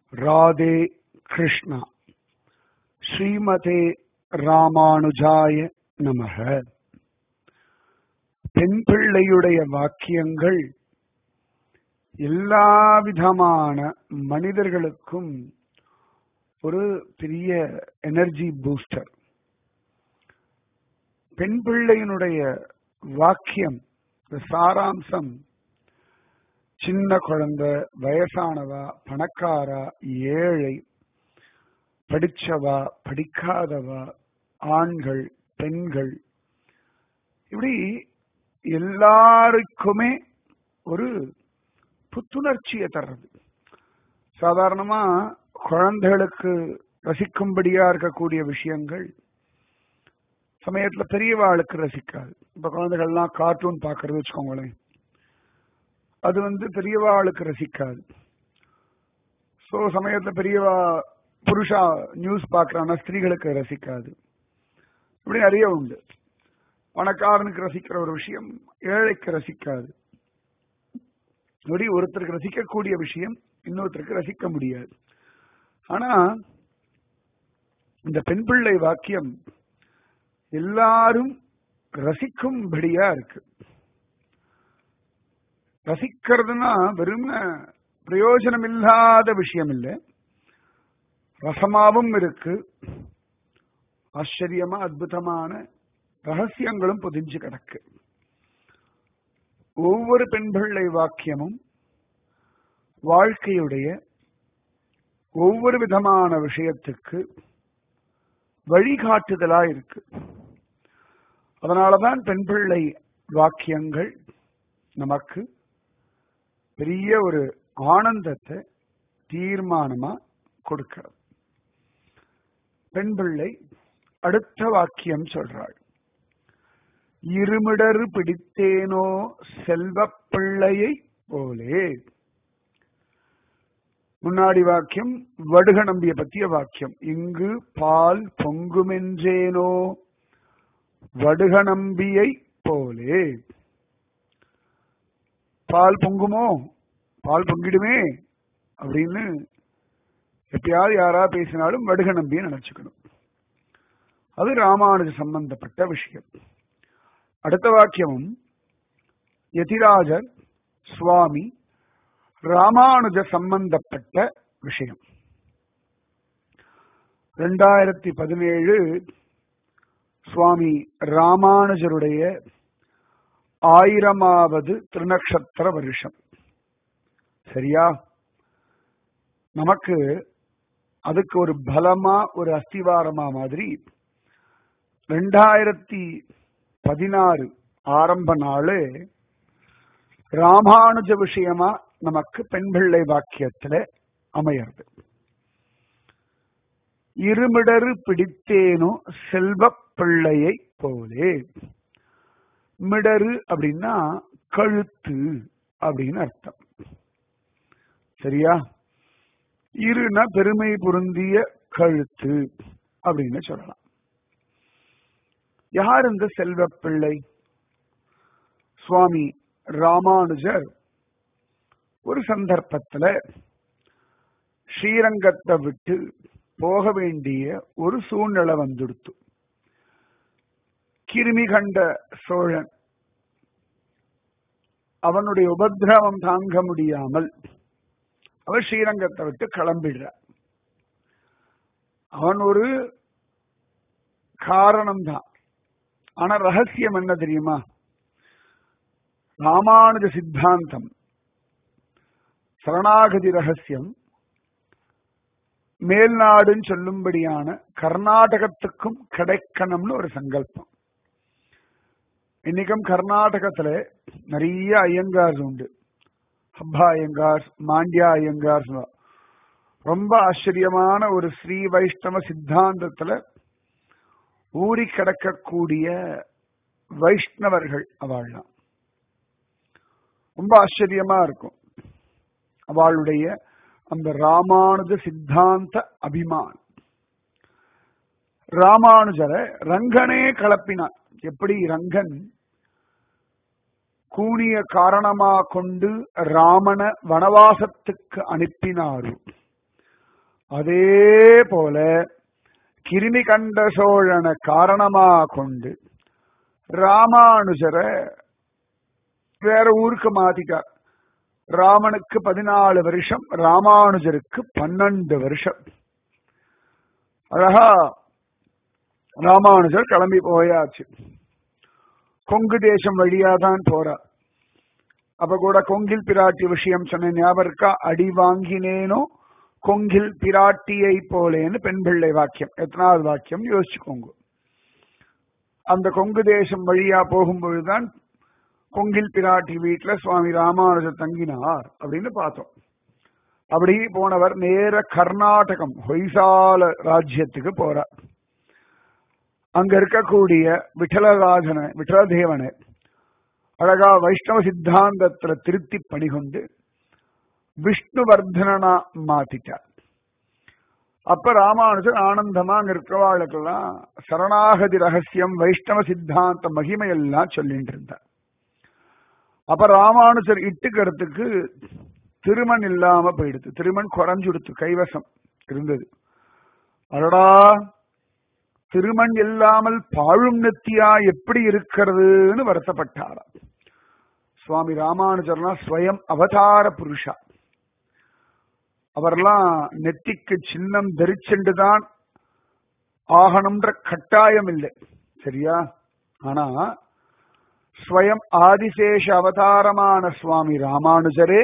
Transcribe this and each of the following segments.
ராதே கிருஷ்ணா ஸ்ரீமதே ராமானுஜாய நமக பெண் பிள்ளையுடைய வாக்கியங்கள் எல்லா விதமான மனிதர்களுக்கும் ஒரு பெரிய எனர்ஜி பூஸ்டர் பெண் பிள்ளையினுடைய வாக்கியம் இந்த சாராம்சம் சின்ன குழந்தை வயசானவா பணக்காரா ஏழை படிச்சவா படிக்காதவா ஆண்கள் பெண்கள் இப்படி எல்லாருக்குமே ஒரு புத்துணர்ச்சியை தர்றது சாதாரணமா குழந்தைகளுக்கு ரசிக்கும்படியா இருக்கக்கூடிய விஷயங்கள் சமயத்துல பெரியவாளுக்கு ரசிக்காது இப்ப குழந்தைகள்லாம் கார்ட்டூன் பாக்குறது வச்சுக்கோங்களேன் அது வந்து பெரியவாளுக்கு ரசிக்காது சோ சமயத்துல பெரியவா புருஷா நியூஸ் பாக்குறான்னா ஸ்திரீகளுக்கு ரசிக்காது இப்படி நிறைய உண்டு பணக்காரனுக்கு ரசிக்கிற ஒரு விஷயம் ஏழைக்கு ரசிக்காது இப்படி ஒருத்தருக்கு ரசிக்கக்கூடிய விஷயம் இன்னொருத்தருக்கு ரசிக்க முடியாது ஆனா இந்த பெண் பிள்ளை வாக்கியம் எல்லாரும் ரசிக்கும்படியா இருக்கு ரசிக்கிறதுனா வெறும் பிரயோஜனம் இல்லாத விஷயம் இல்லை ரசமாவும் இருக்கு ஆச்சரியமா அற்புதமான ரகசியங்களும் பொதிஞ்சு கிடக்கு ஒவ்வொரு பெண் பிள்ளை வாக்கியமும் வாழ்க்கையுடைய ஒவ்வொரு விதமான விஷயத்துக்கு வழிகாட்டுதலா இருக்கு அதனாலதான் பெண் பிள்ளை வாக்கியங்கள் நமக்கு பெரிய ஒரு ஆனந்தத்தை தீர்மானமா கொடுக்கிறது பெண் பிள்ளை அடுத்த வாக்கியம் சொல்றாள் இருமிடரு பிடித்தேனோ செல்வ பிள்ளையை போலே முன்னாடி வாக்கியம் வடுக நம்பிய பத்திய வாக்கியம் இங்கு பால் பொங்குமென்றேனோ வடுக நம்பியை போலே பால் பொங்குமோ பால் பொங்கிடுமே அப்படின்னு எப்பயாவது யாரா பேசினாலும் வடுக நம்பியை நினைச்சுக்கணும் அது ராமானுஜ சம்பந்தப்பட்ட விஷயம் அடுத்த வாக்கியமும் யதிராஜர் சுவாமி ராமானுஜ சம்பந்தப்பட்ட விஷயம் ரெண்டாயிரத்தி பதினேழு சுவாமி ராமானுஜருடைய ஆயிரமாவது திருநக்ஷத்திர வருஷம் சரியா நமக்கு அதுக்கு ஒரு பலமா ஒரு அஸ்திவாரமா மாதிரி ரெண்டாயிரத்தி பதினாறு ஆரம்ப நாள் ராமானுஜ விஷயமா நமக்கு பெண் பிள்ளை வாக்கியத்துல அமையிறது இருமிடரு பிடித்தேனோ செல்வ பிள்ளையை போலே மிடரு அப்படின்னா கழுத்து அப்படின்னு அர்த்தம் சரியா இருனா பெருமை பொருந்திய கழுத்து அப்படின்னு சொல்லலாம் யார் இந்த செல்வ பிள்ளை சுவாமி ராமானுஜர் ஒரு சந்தர்ப்பத்துல ஸ்ரீரங்கத்தை விட்டு போக வேண்டிய ஒரு சூழ்நிலை வந்துடுத்து கிருமி கண்ட சோழன் அவனுடைய உபதிரவம் தாங்க முடியாமல் அவர் ஸ்ரீரங்கத்தை விட்டு கிளம்பிடுற அவன் ஒரு காரணம்தான் ஆனா ரகசியம் என்ன தெரியுமா ராமானுஜ சித்தாந்தம் சரணாகதி ரகசியம் மேல்நாடுன்னு சொல்லும்படியான கர்நாடகத்துக்கும் கிடைக்கணும்னு ஒரு சங்கல்பம் இன்னைக்கும் கர்நாடகத்துல நிறைய ஐயங்கார்ஸ் உண்டு ஹப்பா ஐயங்கார்ஸ் மாண்டியா ஐயங்கார்ஸ் ரொம்ப ஆச்சரியமான ஒரு ஸ்ரீ வைஷ்ணவ சித்தாந்தத்துல ஊறி கிடக்கக்கூடிய வைஷ்ணவர்கள் அவள்லாம் ரொம்ப ஆச்சரியமா இருக்கும் அவளுடைய அந்த ராமானுஜ சித்தாந்த அபிமான் ராமானுஜரை ரங்கனே கலப்பினான் எப்படி ரங்கன் கூனிய காரணமா கொண்டு ராமன வனவாசத்துக்கு அனுப்பினாரு அதே போல கிருமி கண்ட சோழனை காரணமா கொண்டு ராமானுஜரை வேற ஊருக்கு மாத்திட்டார் ராமனுக்கு பதினாலு வருஷம் ராமானுஜருக்கு பன்னெண்டு வருஷம் அழகா ராமானுஜர் கிளம்பி போயாச்சு கொங்கு தேசம் வழியா தான் போறார் அப்ப கூட கொங்கில் பிராட்டி விஷயம் சொன்ன ஞாபகம் இருக்கா அடி வாங்கினேனோ கொங்கில் பிராட்டியை போலேன்னு பெண் பிள்ளை வாக்கியம் எத்தனாவது வாக்கியம் யோசிச்சுக்கோங்க அந்த கொங்கு தேசம் வழியா போகும்பொழுதுதான் கொங்கில் பிராட்டி வீட்டுல சுவாமி ராமானுஜர் தங்கினார் அப்படின்னு பார்த்தோம் அப்படி போனவர் நேர கர்நாடகம் ஹொய்சால ராஜ்யத்துக்கு போறார் அங்க இருக்கக்கூடிய விட்டலராஜனை விட்டலதேவனை அழகா வைஷ்ணவ சித்தாந்தத்துல திருத்தி பணிகொண்டு விஷ்ணுவர்தனா மாத்திட்டார் அப்ப ராமானுஜர் ஆனந்தமா அங்க இருக்கிறவாளுக்கெல்லாம் சரணாகதி ரகசியம் வைஷ்ணவ சித்தாந்த மகிமையெல்லாம் சொல்லிட்டு இருந்தார் அப்ப ராமானுஜர் இட்டுக்கிறதுக்கு திருமண் இல்லாம போயிடுது திருமண் குறைஞ்சுடுத்து கைவசம் இருந்தது அடடா திருமண் இல்லாமல் பாழும் நெத்தியா எப்படி இருக்கிறதுன்னு வருத்தப்பட்டாரா சுவாமி ராமானுஜர்லாம் ஸ்வயம் அவதார புருஷா அவர்லாம் நெத்திக்கு சின்னம் தரிச்சுண்டுதான் ஆகணும்ன்ற கட்டாயம் இல்லை சரியா ஆனா ஸ்வயம் ஆதிசேஷ அவதாரமான சுவாமி ராமானுஜரே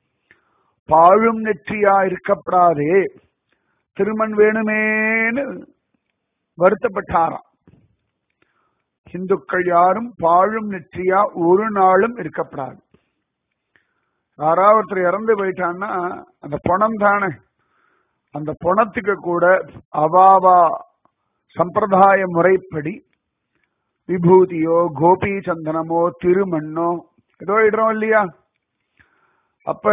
பாழும் நெற்றியா இருக்கப்படாதே திருமண் வேணுமேன்னு வருத்தப்பட்டாராம் இந்துக்கள் யாரும் பாழும் நெற்றியா ஒரு நாளும் இருக்கப்படாது யாராவது ஒருத்தர் இறந்து போயிட்டான்னா அந்த பணம் தானே அந்த பணத்துக்கு கூட அவாவா சம்பிரதாய முறைப்படி விபூதியோ கோபி சந்தனமோ திருமண்ணோ ஏதோ இடுறோம் இல்லையா அப்ப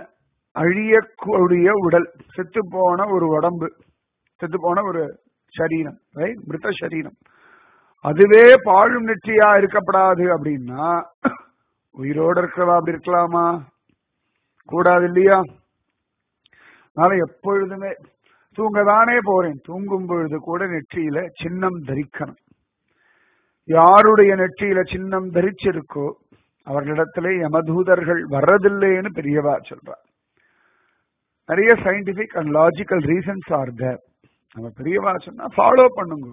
அழியக்கூடிய உடல் செத்து போன ஒரு உடம்பு செத்து போன ஒரு சரீரம் ரைட் மிருத சரீரம் அதுவே பாழும் நெற்றியா இருக்கப்படாது அப்படின்னா உயிரோடு இருக்கிறவா அப்படி இருக்கலாமா கூடாது இல்லையா அதனால எப்பொழுதுமே தூங்கதானே போறேன் தூங்கும் பொழுது கூட நெற்றியில சின்னம் தரிக்கணும் யாருடைய நெற்றியில சின்னம் தரிச்சிருக்கோ அவர்களிடத்திலே யமதூதர்கள் வர்றதில்லைன்னு பெரியவா சொல்றார் நிறைய scientific and logical reasons are there நம்ம பெரியவா சொன்னா ஃபாலோ பண்ணுங்க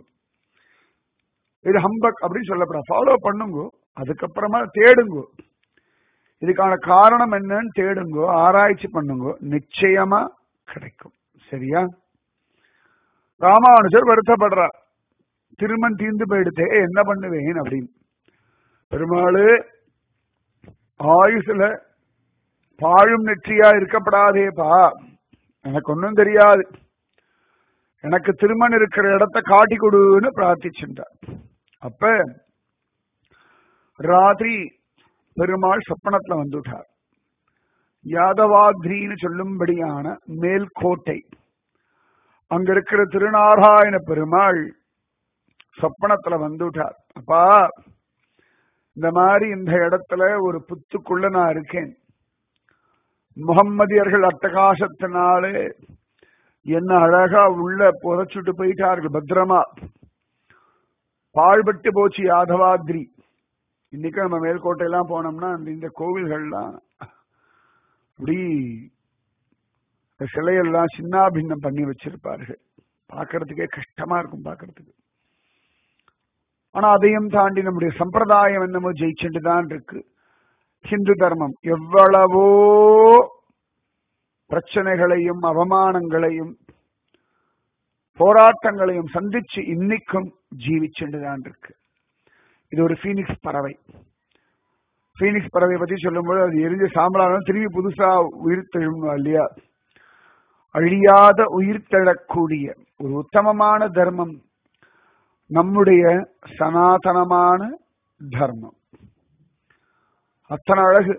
இது ஹம்பக் அப்படின்னு சொல்லப்படாது ஃபாலோ பண்ணுங்க அதுக்கப்புறமா தேடுங்க இதுக்கான காரணம் என்னன்னு தேடுங்கோ ஆராய்ச்சி பண்ணுங்க நிச்சயமா கிடைக்கும் சரியா ராமானுஜர் வருத்தப்படுறார் திருமண் தீர்ந்து போயிடுத்தே என்ன பண்ணுவேன் அப்படின்னு பெருமாளு ஆயுசுல பாழும் நெற்றியா இருக்கப்படாதேப்பா எனக்கு ஒன்றும் தெரியாது எனக்கு திருமண் இருக்கிற இடத்த காட்டி கொடுன்னு பிரார்த்திச்சுட்டார் அப்ப ராத்திரி பெருமாள் சொப்பனத்துல வந்துட்டார் யாதவாத்ரின்னு சொல்லும்படியான மேல்கோட்டை அங்க இருக்கிற திருநாராயண பெருமாள் சொப்பனத்துல வந்துட்டார் அப்பா இந்த மாதிரி இந்த இடத்துல ஒரு புத்துக்குள்ள நான் இருக்கேன் முகம்மதியர்கள் அட்டகாசத்தினாலே என்ன அழகா உள்ள புதைச்சுட்டு போயிட்டார்கள் பத்திரமா பாழ்பட்டு போச்சு யாதவாத்ரி இன்னைக்கு நம்ம மேல்கோட்டையெல்லாம் போனோம்னா அந்த இந்த கோவில்கள்லாம் அப்படி சிலையெல்லாம் சின்னாபின்னம் பண்ணி வச்சிருப்பார்கள் பார்க்கறதுக்கே கஷ்டமா இருக்கும் பார்க்கறதுக்கு ஆனா அதையும் தாண்டி நம்முடைய சம்பிரதாயம் என்னமோ ஜெயிச்சுட்டு தான் இருக்கு ஹிந்து தர்மம் எவ்வளவோ பிரச்சனைகளையும் அவமானங்களையும் போராட்டங்களையும் சந்திச்சு இன்னைக்கும் ஜீவிச்சுட்டு தான் இருக்கு இது ஒரு பீனிக்ஸ் பறவை பீனிக்ஸ் பறவை பத்தி சொல்லும்போது அது எரிஞ்ச சாம்பலான திரும்பி புதுசா உயிர் தெழும் இல்லையா அழியாத உயிர் தெழக்கூடிய ஒரு உத்தமமான தர்மம் நம்முடைய சனாதனமான தர்மம் அத்தனை அழகு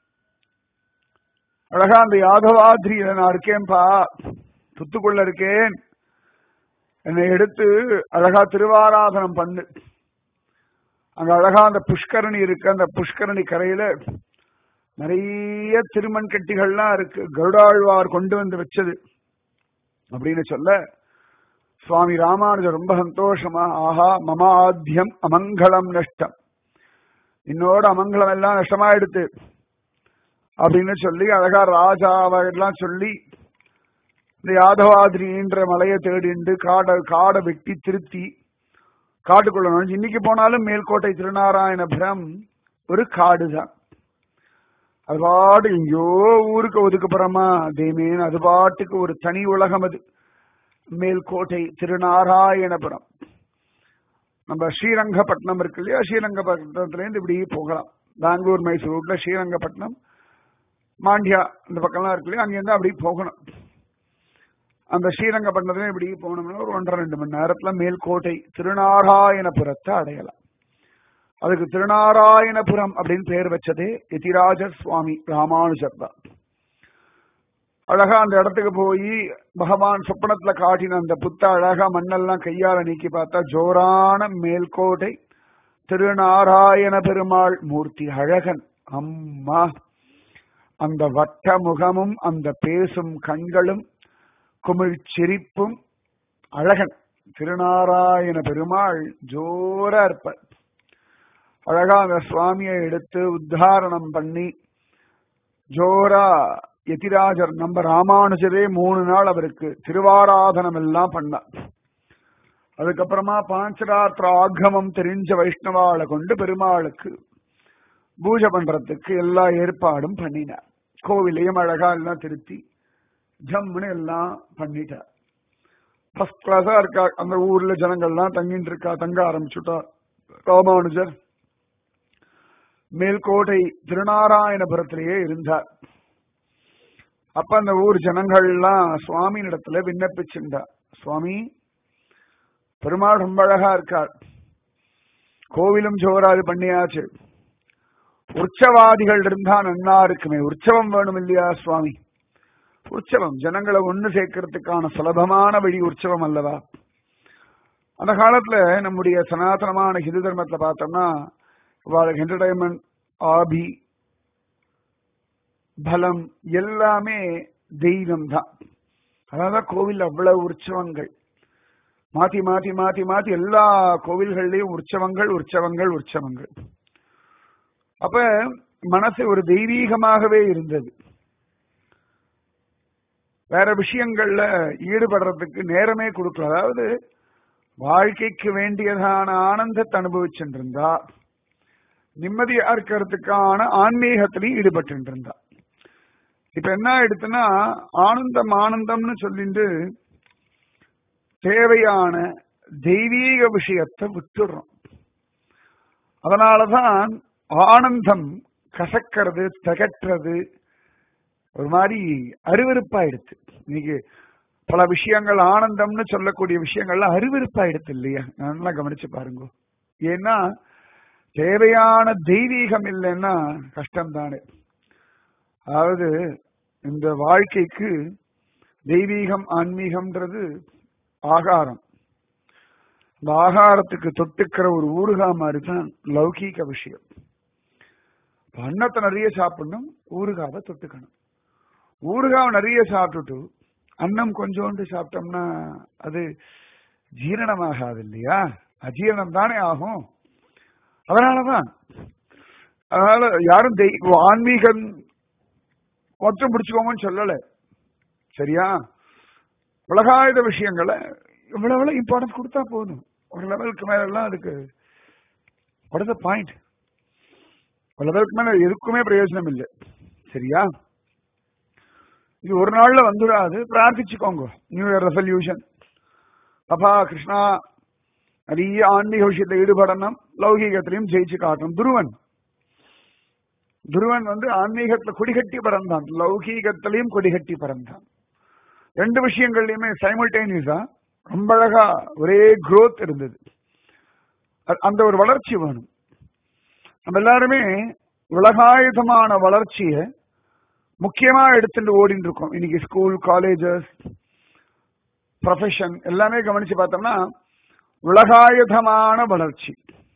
அழகா அந்த யாதவாத்ரியில நான் இருக்கேன்பா துத்துக்குள்ள இருக்கேன் என்னை எடுத்து அழகா திருவாராதனம் பண்ணு அங்க அழகா அந்த புஷ்கரணி இருக்கு அந்த புஷ்கரணி கரையில நிறைய திருமண் கட்டிகள்லாம் இருக்கு கருடாழ்வார் கொண்டு வந்து வச்சது அப்படின்னு சொல்ல சுவாமி ராமானுஜர் ரொம்ப சந்தோஷமா ஆஹா மமாத்தியம் அமங்கலம் நஷ்டம் என்னோட அமங்கலம் எல்லாம் நஷ்டமாயிடுத்து அப்படின்னு சொல்லி அழகா ராஜாவெல்லாம் சொல்லி இந்த யாதவாதிரின்ற மலையை தேடிண்டு காடை காடை வெட்டி திருத்தி காட்டுக்குள்ள நுழைஞ்சு இன்னைக்கு போனாலும் மேல்கோட்டை திருநாராயணபுரம் ஒரு காடுதான் அது பாட்டு எங்கேயோ ஊருக்கு ஒதுக்குப்புறமா தேமேன் அது பாட்டுக்கு ஒரு தனி உலகம் அது மேல்கோட்டை திருநாராயணபுரம் நம்ம ஸ்ரீரங்கப்பட்டினம் இருக்கு இல்லையா ஸ்ரீரங்கப்பட்டினத்துலேருந்து இப்படி போகலாம் பெங்களூர் மைசூர் ரூட்ல ஸ்ரீரங்கப்பட்டினம் மாண்டியா இந்த பக்கம்லாம் இருக்கு இல்லையா அங்கேருந்து அப்படி போகணும் அந்த ஸ்ரீரங்கப்பட்டினத்துல இப்படி போனோம்னா ஒரு ஒன்றரை ரெண்டு மணி நேரத்துல மேல்கோட்டை திருநாராயணபுரத்தை அடையலாம் அதுக்கு திருநாராயணபுரம் அப்படின்னு பேர் வச்சதே எதிராஜர் சுவாமி ராமானுஜர் தான் அழகா அந்த இடத்துக்கு போய் பகவான் சொப்பனத்துல காட்டின அந்த புத்த அழகா மண்ணெல்லாம் கையால நீக்கி பார்த்தா ஜோரான மேல்கோட்டை திருநாராயண பெருமாள் மூர்த்தி அழகன் அம்மா அந்த வட்ட முகமும் அந்த பேசும் கண்களும் குமிழ் சிரிப்பும் அழகன் திருநாராயண பெருமாள் ஜோரா இருப்பார் அழகா அந்த சுவாமியை எடுத்து உத்தாரணம் பண்ணி ஜோரா எதிராஜர் நம்ம ராமானுஜரே மூணு நாள் அவருக்கு திருவாராதனம் எல்லாம் பண்ணார் அதுக்கப்புறமா பாஞ்சராத்திர ஆகமம் தெரிஞ்ச வைஷ்ணவாளை கொண்டு பெருமாளுக்கு பூஜை பண்றதுக்கு எல்லா ஏற்பாடும் பண்ணினார் கோவிலையும் அழகா எல்லாம் திருத்தி ஜம்முன்னு எல்லாம் பண்ணிட்டார் ஃபர்ஸ்ட் கிளாஸா இருக்கா அந்த ஊர்ல ஜனங்கள்லாம் தங்கிட்டு இருக்கா தங்க ஆரம்பிச்சுட்டா ராமானுஜர் மேல்கோட்டை திருநாராயணபுரத்திலேயே இருந்தார் அப்ப அந்த ஊர் ஜனங்கள்லாம் சுவாமி இடத்துல விண்ணப்பிச்சுண்டா சுவாமி பெருமாள் ரொம்ப அழகா இருக்கார் கோவிலும் ஜோராது பண்ணியாச்சு உற்சவாதிகள் இருந்தா நன்னா இருக்குமே உற்சவம் வேணும் இல்லையா சுவாமி உற்சவம் ஜனங்களை ஒண்ணு சேர்க்கறதுக்கான சுலபமான வழி உற்சவம் அல்லவா அந்த காலத்துல நம்முடைய சனாதனமான ஹிந்து தர்மத்துல பார்த்தோம்னா వాళ్ళకి ఎంటర్టైన్మెంట్ ஆபி பலம் எல்லாமே தெய்வம் தான் அதான் கோவில் அவ்வளவு உற்சவங்கள் மாத்தி மாத்தி மாத்தி மாத்தி எல்லா கோவில்கள்லயும் உற்சவங்கள் உற்சவங்கள் உற்சவங்கள் அப்ப மனசு ஒரு தெய்வீகமாகவே இருந்தது வேற விஷயங்கள்ல ஈடுபடுறதுக்கு நேரமே கொடுக்கல அதாவது வாழ்க்கைக்கு வேண்டியதான ஆனந்தத்தை அனுபவிச்சுருந்தா நிம்மதியா இருக்கிறதுக்கான ஆன்மீகத்திலையும் ஈடுபட்டு இருந்தா இப்ப என்ன ஆயிடுச்சுன்னா ஆனந்தம் ஆனந்தம்னு சொல்லிட்டு தேவையான தெய்வீக விஷயத்தை விட்டுடுறோம் அதனாலதான் ஆனந்தம் கசக்கிறது தகற்றது ஒரு மாதிரி அருவருப்பாயிடுச்சு இன்னைக்கு பல விஷயங்கள் ஆனந்தம்னு சொல்லக்கூடிய விஷயங்கள்லாம் அருவருப்பாயிடுது இல்லையா நல்லா கவனிச்சு பாருங்க ஏன்னா தேவையான தெய்வீகம் இல்லைன்னா கஷ்டம் தானே அதாவது இந்த வாழ்க்கைக்கு தெய்வீகம் ஆன்மீகம்ன்றது ஆகாரம் இந்த ஆகாரத்துக்கு தொட்டுக்கிற ஒரு ஊறுகா மாதிரி தான் லௌகீக விஷயம் அன்னத்தை நிறைய சாப்பிடணும் ஊறுகாவை தொட்டுக்கணும் ஊறுகாவை நிறைய சாப்பிட்டுட்டு அன்னம் கொஞ்சோண்டு சாப்பிட்டோம்னா அது ஜீரணமாகாது இல்லையா அஜீரணம் தானே ஆகும் அதனாலதான் அதனால யாரும் தெய்- ஆன்மீகம் மொத்தம் பிடிச்சுக்கோங்கன்னு சொல்லல சரியா உலகாயுத விஷயங்களை இவ்வளவு எவ்வளவு இம்பார்ட்டன்ஸ் கொடுத்தா போதும் ஒரு லெவலுக்கு மேல எல்லாம் அதுக்கு வாட் இஸ் பாயிண்ட் ஒரு லெவலுக்கு மேல எதுக்குமே பிரயோஜனம் இல்லை சரியா இது ஒரு நாள்ல வந்துடாது பிரார்த்திச்சுக்கோங்க நியூ இயர் ரெசல்யூஷன் அப்பா கிருஷ்ணா நிறைய ஆன்மீக விஷயத்துல ஈடுபடணும் லௌகீகத்திலையும் ஜெயிச்சு காட்டணும் துருவன் துருவன் வந்து ஆன்மீகத்துல கொடிகட்டி பறந்தான் லௌகீகத்திலையும் கொடிகட்டி பறந்தான் ரெண்டு விஷயங்கள்லயுமே சைமல்டேனியஸா ரொம்ப அழகா ஒரே growth இருந்தது அ- அந்த ஒரு வளர்ச்சி வேணும் நம்ம எல்லாருமே உலகாயுதமான வளர்ச்சியை முக்கியமா எடுத்துட்டு ஓடிட்டு இருக்கோம் இன்னைக்கு ஸ்கூல் காலேஜஸ் ப்ரொஃபஷன் எல்லாமே கவனிச்சு பார்த்தோம்னா உலகாயுதமான வளர்ச்சி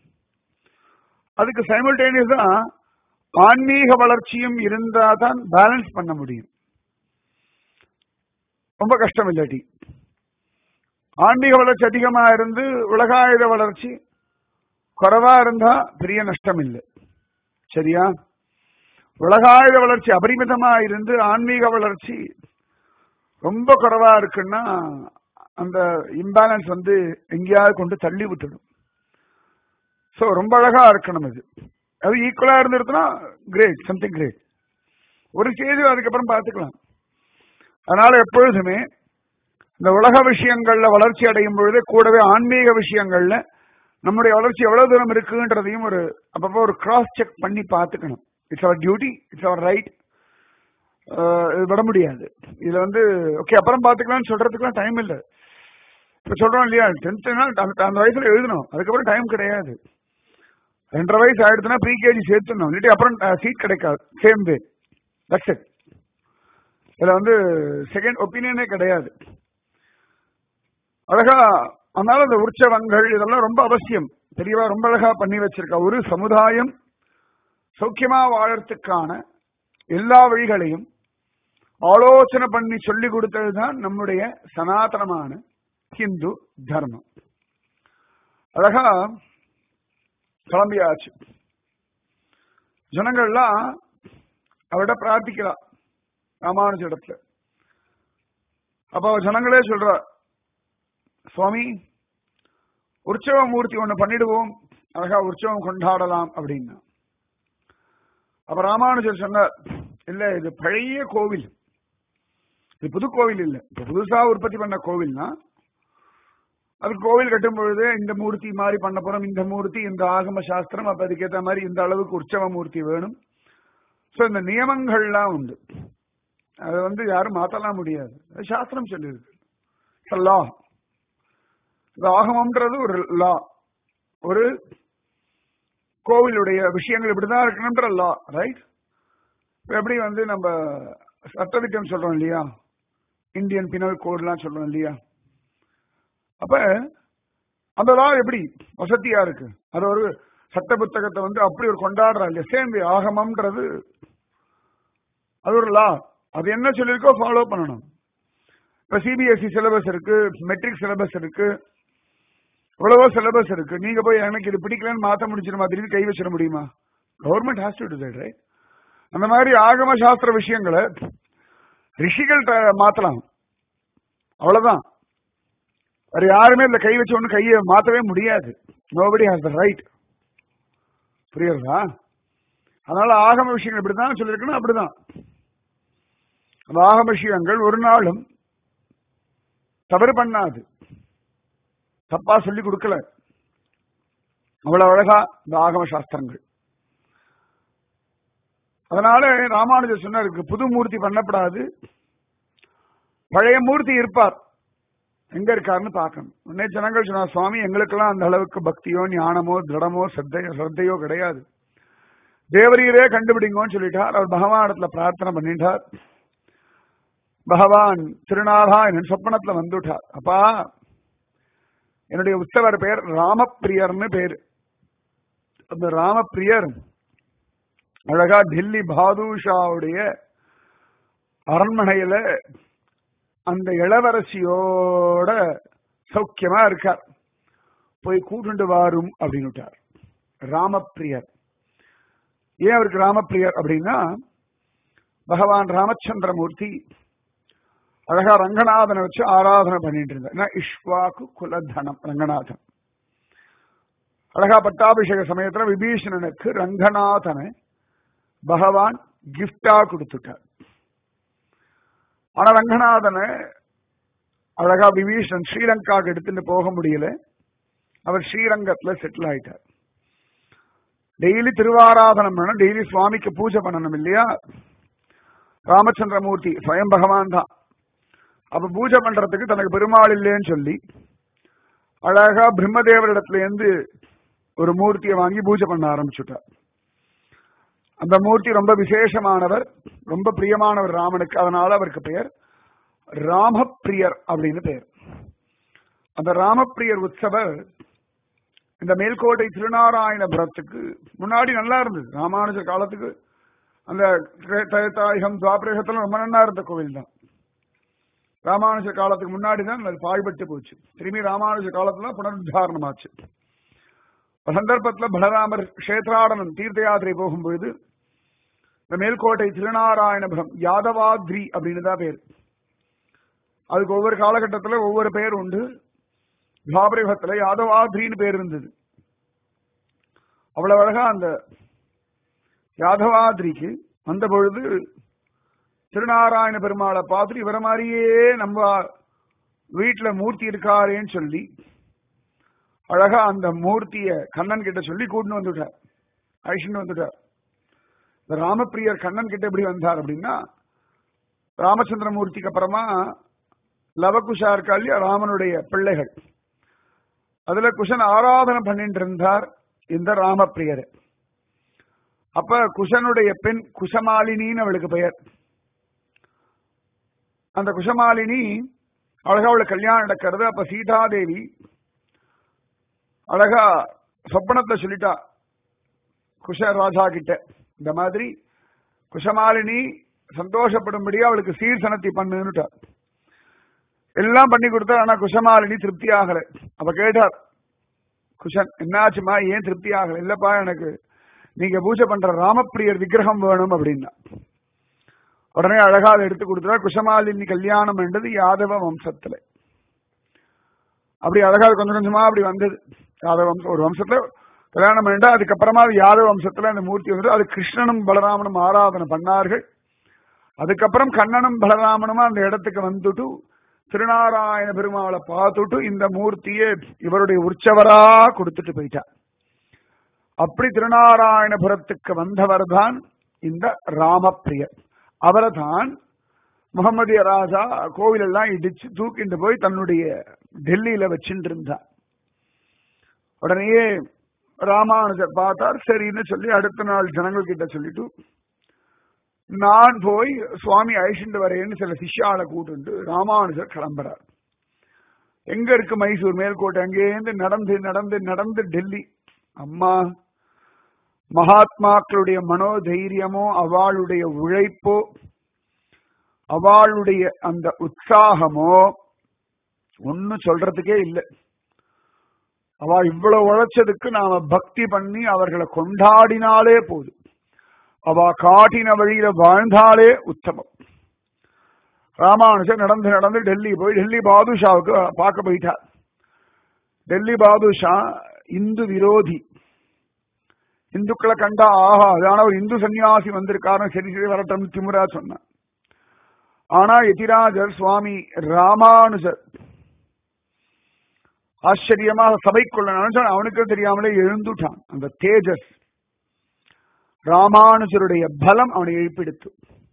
அதுக்கு சைமல்டேனியஸா ஆன்மீக வளர்ச்சியும் இருந்தா தான் பேலன்ஸ் பண்ண முடியும் ரொம்ப கஷ்டம் இல்லாட்டி ஆன்மீக வளர்ச்சி அதிகமா இருந்து உலகாயுத வளர்ச்சி குறைவா இருந்தா பெரிய நஷ்டம் இல்லை சரியா உலகாயுத வளர்ச்சி அபரிமிதமா இருந்து ஆன்மீக வளர்ச்சி ரொம்ப குறைவா இருக்குன்னா அந்த இம்பேலன்ஸ் வந்து எங்கேயாவது கொண்டு தள்ளி விட்டுடும் சோ ரொம்ப அழகா இருக்கணும் அது அது ஈக்குவலா இருந்துருச்சுன்னா கிரேட் சம்திங் கிரேட் ஒரு ஸ்டேஜ் அதுக்கப்புறம் பார்த்துக்கலாம் அதனால எப்பொழுதுமே இந்த உலக விஷயங்கள்ல வளர்ச்சி அடையும் பொழுது கூடவே ஆன்மீக விஷயங்கள்ல நம்முடைய வளர்ச்சி எவ்வளவு தூரம் இருக்குன்றதையும் ஒரு அப்பப்போ ஒரு கிராஸ் செக் பண்ணி பார்த்துக்கணும் it's our duty it's our right விட முடியாது இதுல வந்து ஓகே அப்புறம் பார்த்துக்கலாம்னு சொல்றதுக்குலாம் டைம் இல்லை இப்ப சொல்றோம் இல்லையா டென்த்னா அந்த வயசுல எழுதணும் அதுக்கப்புறம் டைம் கிடையாது ரெண்டரை வயசு ஆயிடுச்சுன்னா ப்ரீ கேஜி சேர்த்துணும் இல்லாட்டி அப்புறம் சீட் கிடைக்காது சேம் வே தட்ஸ் இட் இதுல வந்து செகண்ட் ஒப்பீனியனே கிடையாது அழகா அதனால இந்த உற்சவங்கள் இதெல்லாம் ரொம்ப அவசியம் தெரியவா ரொம்ப அழகா பண்ணி வச்சிருக்கா ஒரு சமுதாயம் சௌக்கியமா வாழறதுக்கான எல்லா வழிகளையும் ஆலோசனை பண்ணி சொல்லி கொடுத்ததுதான் நம்முடைய சனாதனமான ஹிந்து தர்மம் அழகா கிளம்பியாச்சு ஜனங்கள்லாம் அவட பிரார்த்திக்கிறா ராமானுஜ இடத்துல அப்ப அவ ஜனங்களே சொல்ற சுவாமி உற்சவ மூர்த்தி ஒண்ணு பண்ணிடுவோம் அழகா உற்சவம் கொண்டாடலாம் அப்படின்னா அப்ப ராமானுஜர் சொன்னார் இல்ல இது பழைய கோவில் இது புது கோவில் இல்ல இப்ப புதுசா உற்பத்தி பண்ண கோவில்னா அது கோவில் கட்டும் பொழுது இந்த மூர்த்தி மாதிரி பண்ண போறோம் இந்த மூர்த்தி இந்த ஆகம சாஸ்திரம் அப்ப அதுக்கேற்ற மாதிரி இந்த அளவுக்கு உற்சவ மூர்த்தி வேணும் சோ இந்த நியமங்கள்லாம் உண்டு அதை வந்து யாரும் மாத்தலாம் முடியாது அது சாஸ்திரம் சொல்லியிருக்கு லா இந்த ஆகமம்ன்றது ஒரு லா ஒரு கோவிலுடைய விஷயங்கள் இப்படிதான் இருக்கணும்ன்ற லா ரைட் எப்படி வந்து நம்ம சட்டத்திட்டம் சொல்றோம் இல்லையா இந்தியன் பினல் கோட்லாம் சொல்றோம் இல்லையா அப்ப அந்த லா எப்படி வசதியா இருக்கு அது ஒரு சட்ட புத்தகத்தை வந்து அப்படி ஒரு கொண்டாடுறா இல்லையா சேம் ஆகமம்ன்றது அது ஒரு லா அது என்ன சொல்லியிருக்கோ ஃபாலோ பண்ணணும் இப்ப சிபிஎஸ்இ சிலபஸ் இருக்கு மெட்ரிக் சிலபஸ் இருக்கு எவ்வளவோ சிலபஸ் இருக்கு நீங்க போய் எனக்கு இது பிடிக்கலன்னு மாத்த முடிச்சிருமா திடீர்னு கை வச்சிட முடியுமா government has to decide right அந்த மாதிரி ஆகம சாஸ்திர விஷயங்களை ரிஷிகள் மாத்தலாம் அவ்வளவுதான் வேற யாருமே இந்த கை வச்ச ஒண்ணு கையை மாத்தவே முடியாது நோபடி ஹாஸ் த ரைட் புரியுறதா அதனால ஆகம விஷயங்கள் இப்படிதான் சொல்லியிருக்கணும் அப்படிதான் அந்த ஆகம விஷயங்கள் ஒரு நாளும் தவறு பண்ணாது தப்பா சொல்லி கொடுக்கல அவ்வளவு அழகா இந்த ஆகம சாஸ்திரங்கள் அதனால ராமானுஜர் சொன்னார் புது மூர்த்தி பண்ணப்படாது பழைய மூர்த்தி இருப்பார் எங்க இருக்காருன்னு பார்க்கணும் உடனே ஜனங்கள் சொன்னார் சுவாமி எங்களுக்கெல்லாம் அந்த அளவுக்கு பக்தியோ ஞானமோ திடமோ சத்தையோ சிரத்தையோ கிடையாது தேவரீரே கண்டுபிடிங்கன்னு சொல்லிட்டார் அவர் பகவானிடத்துல பிரார்த்தனை பண்ணிட்டார் பகவான் திருநாதா என் சொப்பனத்துல வந்துட்டார் அப்பா என்னுடைய உற்சவர் பெயர் ராமப்பிரியர்னு பேரு அந்த ராமப்பிரியர் அழகா டெல்லி பாதுஷாவுடைய அரண்மனையில அந்த இளவரசியோட சௌக்கியமா இருக்கார் போய் கூட்டுண்டு வாரும் அப்படின்னுட்டார் ராமப்பிரியர் ஏன் அவருக்கு ராமப்பிரியர் அப்படின்னா பகவான் ராமச்சந்திரமூர்த்தி அழகா ரங்கநாதனை வச்சு ஆராதனை பண்ணிட்டு இருந்தார் இஷ்வாக்கு குலதனம் ரங்கநாதன் அழகா பட்டாபிஷேக சமயத்துல விபீஷணனுக்கு ரங்கநாதனை பகவான் கிஃப்டா கொடுத்துட்டார் ஆனா ரங்கநாதனை அழகா விபீஷன் ஸ்ரீலங்காவுக்கு எடுத்துட்டு போக முடியல அவர் ஸ்ரீரங்கத்துல செட்டில் ஆயிட்டார் டெய்லி திருவாராதனம் பண்ணணும் டெய்லி சுவாமிக்கு பூஜை பண்ணணும் இல்லையா ராமச்சந்திரமூர்த்தி ஸ்வயம் பகவான் தான் அப்ப பூஜை பண்றதுக்கு தனக்கு பெருமாள் இல்லைன்னு சொல்லி அழகா பிரம்மதேவரிடத்துல இருந்து ஒரு மூர்த்தியை வாங்கி பூஜை பண்ண ஆரம்பிச்சுட்டார் அந்த மூர்த்தி ரொம்ப விசேஷமானவர் ரொம்ப பிரியமானவர் ராமனுக்கு அதனால அவருக்கு பெயர் ராமப்பிரியர் அப்படின்னு பெயர் அந்த ராமப்பிரியர் உற்சவர் இந்த மேல்கோட்டை திருநாராயணபுரத்துக்கு முன்னாடி நல்லா இருந்தது ராமானுஜர் காலத்துக்கு அந்த திரேதாயுகம் துவாபரேகத்துல ரொம்ப நல்லா இருந்த கோவில் தான் ராமானுஜ காலத்துக்கு முன்னாடி தான் அது பாழ்பட்டு போச்சு திரும்பி ராமானுஜ காலத்துல புனருத்தாரணமாச்சு சந்தர்ப்பத்துல பலராமர் கஷேத்ராடனம் தீர்த்த யாத்திரை போகும்பொழுது இந்த மேல்கோட்டை திருநாராயணபுரம் யாதவாத்ரி அப்படின்னு தான் பேர் அதுக்கு ஒவ்வொரு காலகட்டத்துல ஒவ்வொரு பெயர் உண்டு துவாபரிகத்துல யாதவாத்ரின்னு பேர் இருந்தது அவ்வளவு அழகா அந்த யாதவாத்ரிக்கு வந்த பொழுது திருநாராயண பெருமாளை பார்த்துட்டு இவரை மாதிரியே நம்ம வீட்டுல மூர்த்தி இருக்காரேன்னு சொல்லி அழகா அந்த மூர்த்திய கண்ணன் கிட்ட சொல்லி கூட்டின்னு வந்துட்டார் அழிச்சுட்டு வந்துட்டார் இந்த ராமப்பிரியர் கண்ணன் கிட்ட எப்படி வந்தார் அப்படின்னா ராமச்சந்திர மூர்த்திக்கு அப்புறமா லவகுஷா இருக்கா இல்லையா ராமனுடைய பிள்ளைகள் அதுல குஷன் ஆராதனை பண்ணிட்டு இருந்தார் இந்த ராமப்பிரியர் அப்ப குஷனுடைய பெண் குஷமாலினின்னு அவளுக்கு பெயர் அந்த குஷமாலினி அழகா அவளுக்கு கல்யாணம் நடக்கிறது அப்ப சீதாதேவி அழகா சொப்பனத்துல சொல்லிட்டா குஷ ராஜா கிட்ட இந்த மாதிரி குஷமாலினி சந்தோஷப்படும்படியா அவளுக்கு சீர்சனத்தி பண்ணுன்னுட்டா எல்லாம் பண்ணி கொடுத்தா ஆனா குஷமாலினி திருப்தி ஆகல அப்ப கேட்டார் குஷன் என்னாச்சுமா ஏன் திருப்தி ஆகல இல்லப்பா எனக்கு நீங்க பூஜை பண்ற ராமப்பிரியர் விக்கிரகம் வேணும் அப்படின்னா உடனே அழகா அதை எடுத்து கொடுத்தா குஷமாலினி கல்யாணம் என்றது யாதவ வம்சத்துல அப்படி அழகா கொஞ்சம் கொஞ்சமா அப்படி வந்தது யாதவ வம்சம் ஒரு வம்சத்துல கல்யாணம் பண்ணிட்டா அதுக்கப்புறமா அது யாதவ வம்சத்துல அந்த மூர்த்தி வந்து அது கிருஷ்ணனும் பலராமனும் ஆராதனை பண்ணார்கள் அதுக்கப்புறம் கண்ணனும் பலராமனும் அந்த இடத்துக்கு வந்துட்டு திருநாராயண பெருமாளை பார்த்துட்டு இந்த மூர்த்தியை இவருடைய உற்சவரா கொடுத்துட்டு போயிட்டார் அப்படி திருநாராயணபுரத்துக்கு வந்தவர் தான் இந்த ராமப்பிரியர் அவரை தான் முகமதிய ராஜா கோவில் எல்லாம் இடிச்சு தூக்கிட்டு போய் தன்னுடைய டெல்லியில வச்சுட்டு இருந்தார் உடனேயே ராமானுஜர் பார்த்தார் சரின்னு சொல்லி அடுத்த நாள் ஜனங்கள் கிட்ட சொல்லிட்டு நான் போய் சுவாமி அழிச்சுட்டு வரேன்னு சில சிஷ்யால கூட்டு ராமானுஜர் கிளம்புறார் எங்க இருக்கு மைசூர் மேல்கோட்டை அங்கேருந்து நடந்து நடந்து நடந்து டெல்லி அம்மா மகாத்மாக்களுடைய மனோதைரியமோ அவளுடைய உழைப்போ அவளுடைய அந்த உற்சாகமோ ஒன்னும் சொல்றதுக்கே இல்லை அவ இவ்வளவு உழைச்சதுக்கு நாம பக்தி பண்ணி அவர்களை கொண்டாடினாலே போதும் அவ காட்டின வழியில வாழ்ந்தாலே உத்தமம் ராமானுஜர் நடந்து நடந்து டெல்லி போய் டெல்லி பாதுஷாவுக்கு பார்க்க போயிட்டார் டெல்லி பாதுஷா இந்து விரோதி இந்துக்களை கண்டா ஆகாது ஆனா ஒரு இந்து சன்னியாசி வந்திருக்காரு சரி சரி வரட்டும் திமுறா சொன்னான் ஆனா எதிராஜர் சுவாமி ராமானுஜர் ஆச்சரியமாக சபைக்குள்ள நினைச்சான் அவனுக்கு தெரியாமலே எழுந்துட்டான் அந்த தேஜஸ் ராமானுஜருடைய பலம் அவனை எழுப்பிடுத்து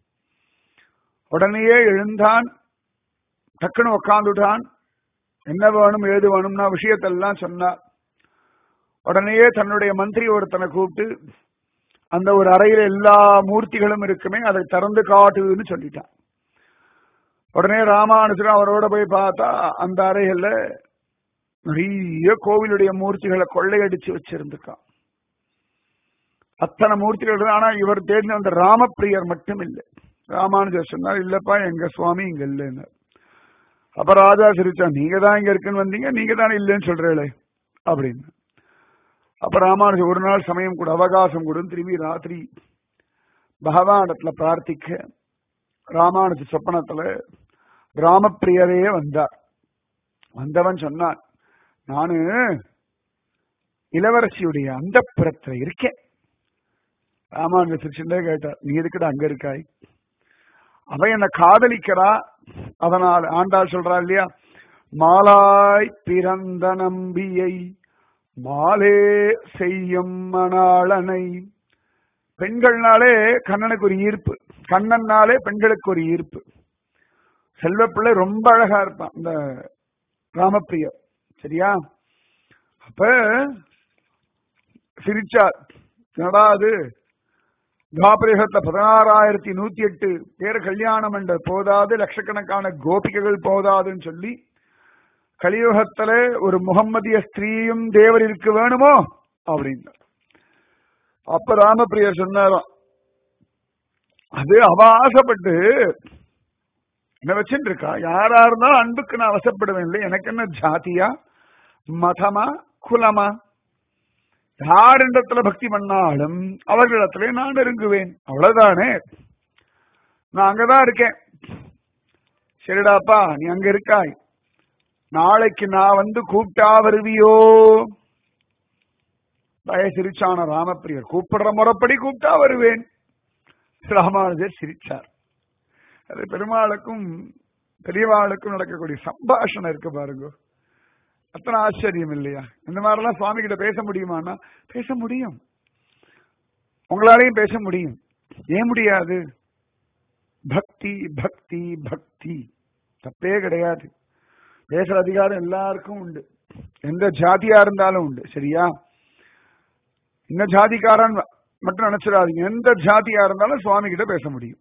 உடனேயே எழுந்தான் டக்குன்னு உக்காந்துட்டான் என்ன வேணும் ஏது வேணும்னா விஷயத்தெல்லாம் சொன்னார் உடனேயே தன்னுடைய மந்திரி ஒருத்தனை கூப்பிட்டு அந்த ஒரு அறையில எல்லா மூர்த்திகளும் இருக்குமே அதை திறந்து காட்டுன்னு சொல்லிட்டான் உடனே ராமானுஜர் அவரோட போய் பார்த்தா அந்த அறைகள்ல நிறைய கோவிலுடைய மூர்த்திகளை கொள்ளையடிச்சு வச்சிருந்துருக்கான் அத்தனை மூர்த்திகள் ஆனா இவர் தேடின அந்த ராமப்பிரியர் மட்டும் இல்லை ராமானுஜர் சொன்னார் இல்லப்பா எங்க சுவாமி இங்க இல்லைன்னு அப்ப ராஜா சிரிச்சா நீங்க தான் இங்க இருக்குன்னு வந்தீங்க நீங்க தானே இல்லைன்னு சொல்றீங்களே அப்படின்னு அப்ப ராமானுஜர் ஒரு நாள் சமயம் கூட அவகாசம் கூட திரும்பி ராத்திரி பகவானிடத்துல பிரார்த்திக்க ராமானுஜ சொப்பனத்துல ராமப்பிரியரே வந்தார் வந்தவன் சொன்னான் நானு இளவரசியுடைய அந்த புறத்துல இருக்கேன் ராமானுஜ சிரிச்சுட்டே கேட்டார் நீ எதுக்குடா அங்க இருக்காய் அவ என்ன காதலிக்கிறா அதனால் ஆண்டாள் சொல்றா இல்லையா மாலாய் பிறந்த நம்பியை மாலே செய்யும் மணாளனை பெண்கள்னாலே கண்ணனுக்கு ஒரு ஈர்ப்பு கண்ணன்னாலே பெண்களுக்கு ஒரு ஈர்ப்பு செல்வப்பிள்ளை ரொம்ப அழகா இருப்பான் இந்த ராமப்பிரியர் சரியா அப்ப சிரிச்சார் என்னடா அது துவாபரேகத்துல பதினாறாயிரத்தி நூத்தி எட்டு பேர் கல்யாணம் என்ற போதாது லட்சக்கணக்கான கோபிகைகள் போதாதுன்னு சொல்லி கலியுகத்துல ஒரு முகம்மதிய ஸ்திரீயும் தேவர் இருக்க வேணுமோ அப்படின்னு அப்ப ராமபிரியர் சொன்னாராம் அது அவ ஆசைப்பட்டு என்ன வச்சுட்டு இருக்கா யாரா இருந்தாலும் அன்புக்கு நான் வசப்படுவேன் இல்லை எனக்கு என்ன ஜாதியா மதமா குலமா யாரிடத்துல பக்தி பண்ணாலும் அவர்களிடத்திலே நான் நெருங்குவேன் அவ்வளவுதானே நான் அங்கதான் இருக்கேன் சரிடாப்பா நீ அங்க இருக்காய் நாளைக்கு நான் வந்து கூப்பிட்டா வருவியோ பய சிரிச்சான ராமப்பிரியர் கூப்பிடுற முறைப்படி கூப்பிட்டா வருவேன் ராமானுஜர் சிரிச்சார் அது பெருமாளுக்கும் பெரியவாளுக்கும் நடக்கக்கூடிய சம்பாஷணம் இருக்கு பாருங்க அத்தனை ஆச்சரியம் இல்லையா இந்த மாதிரிலாம் சுவாமி கிட்ட பேச முடியுமான்னா பேச முடியும் உங்களாலையும் பேச முடியும் ஏன் முடியாது பக்தி பக்தி பக்தி தப்பே கிடையாது பேசுற அதிகாரம் எல்லாருக்கும் உண்டு எந்த ஜாதியா இருந்தாலும் உண்டு சரியா இந்த ஜாதிக்காரன் மட்டும் நினைச்சிடாதீங்க எந்த ஜாதியா இருந்தாலும் சுவாமி கிட்ட பேச முடியும்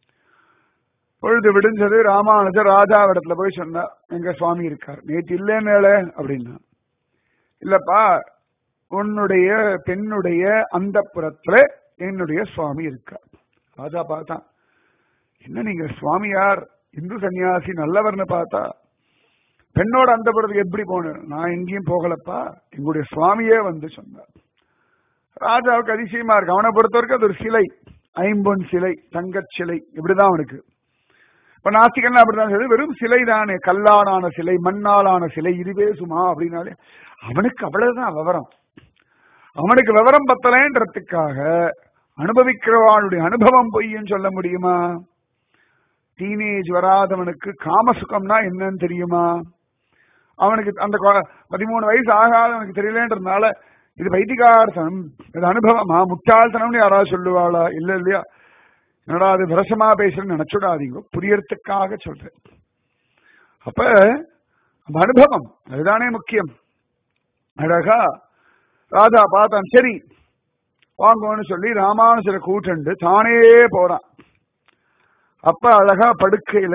பொழுது விடிஞ்சது ராமானுஜர் ராஜாவிடத்துல போய் சொன்னா எங்க சுவாமி இருக்கார் நேற்று இல்லைன்னு அப்படின்னா இல்லப்பா உன்னுடைய பெண்ணுடைய அந்த புறத்துல என்னுடைய சுவாமி இருக்கார் ராஜா பார்த்தான் என்ன நீங்க சுவாமியார் இந்து சன்னியாசி நல்லவர்னு பார்த்தா பெண்ணோட அந்த புறத்துக்கு எப்படி போனேன் நான் எங்கேயும் போகலப்பா எங்களுடைய சுவாமியே வந்து சொன்னார் ராஜாவுக்கு அதிசயமா இருக்கு அவனை பொறுத்த வரைக்கும் அது ஒரு சிலை ஐம்பொன் சிலை தங்கச் சிலை இப்படிதான் அவனுக்கு இப்ப நாஸ்திகன் அப்படிதான் சொல்லி வெறும் சிலை தானே கல்லாலான சிலை மண்ணாலான சிலை இதுவே சும்மா அப்படின்னாலே அவனுக்கு அவ்வளவுதான் விவரம் அவனுக்கு விவரம் பத்தலைன்றதுக்காக அனுபவிக்கிறவாளுடைய அனுபவம் பொய்ன்னு சொல்ல முடியுமா டீனேஜ் வராதவனுக்கு காமசுகம்னா என்னன்னு தெரியுமா அவனுக்கு அந்த பதிமூணு வயசு ஆகாதவனுக்கு தெரியலன்றதுனால இது வைதிகார்த்தனம் இது அனுபவமா முட்டாள்தனம்னு யாராவது சொல்லுவாளா இல்ல இல்லையா என்னடா அது விரசமா பேசுறேன்னு நினைச்சுடாதீங்க புரியறதுக்காக சொல்றேன் அப்ப அந்த அனுபவம் அதுதானே முக்கியம் அழகா ராஜா பார்த்தான் சரி வாங்கன்னு சொல்லி ராமானுஜரை கூட்டண்டு தானே போறான் அப்ப அழகா படுக்கையில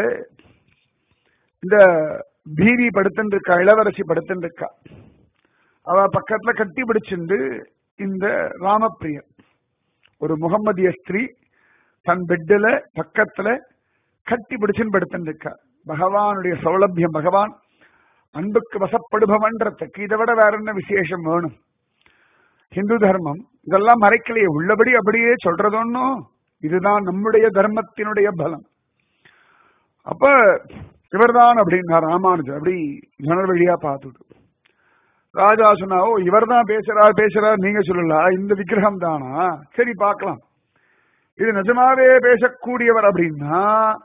இந்த பீதி படுத்துட்டு இருக்கா இளவரசி படுத்துட்டு இருக்கா அவ பக்கத்துல கட்டி பிடிச்சிருந்து இந்த ராமப்பிரியன் ஒரு முகம்மதிய ஸ்திரீ தன் பெட்டில பக்கத்துல கட்டி பிடிச்சுன்னு படுத்துட்டு இருக்கா பகவானுடைய சௌலபியம் பகவான் அன்புக்கு வசப்படுபவன்றதுக்கு இதை விட வேற என்ன விசேஷம் வேணும் ஹிந்து தர்மம் இதெல்லாம் மறைக்கலையே உள்ளபடி அப்படியே சொல்றதொன்னும் இதுதான் நம்முடைய தர்மத்தினுடைய பலம் அப்ப இவர்தான் அப்படின்னா ராமானுஜர் அப்படி ஜனல் வழியா பார்த்துட்டு ராஜா சொன்னா ஓ இவர் தான் பேசுறார் பேசுறார் நீங்க சொல்லல இந்த விக்கிரகம் தானா சரி பார்க்கலாம் இது நிஜமாவே பேசக்கூடியவர் அப்படின்னா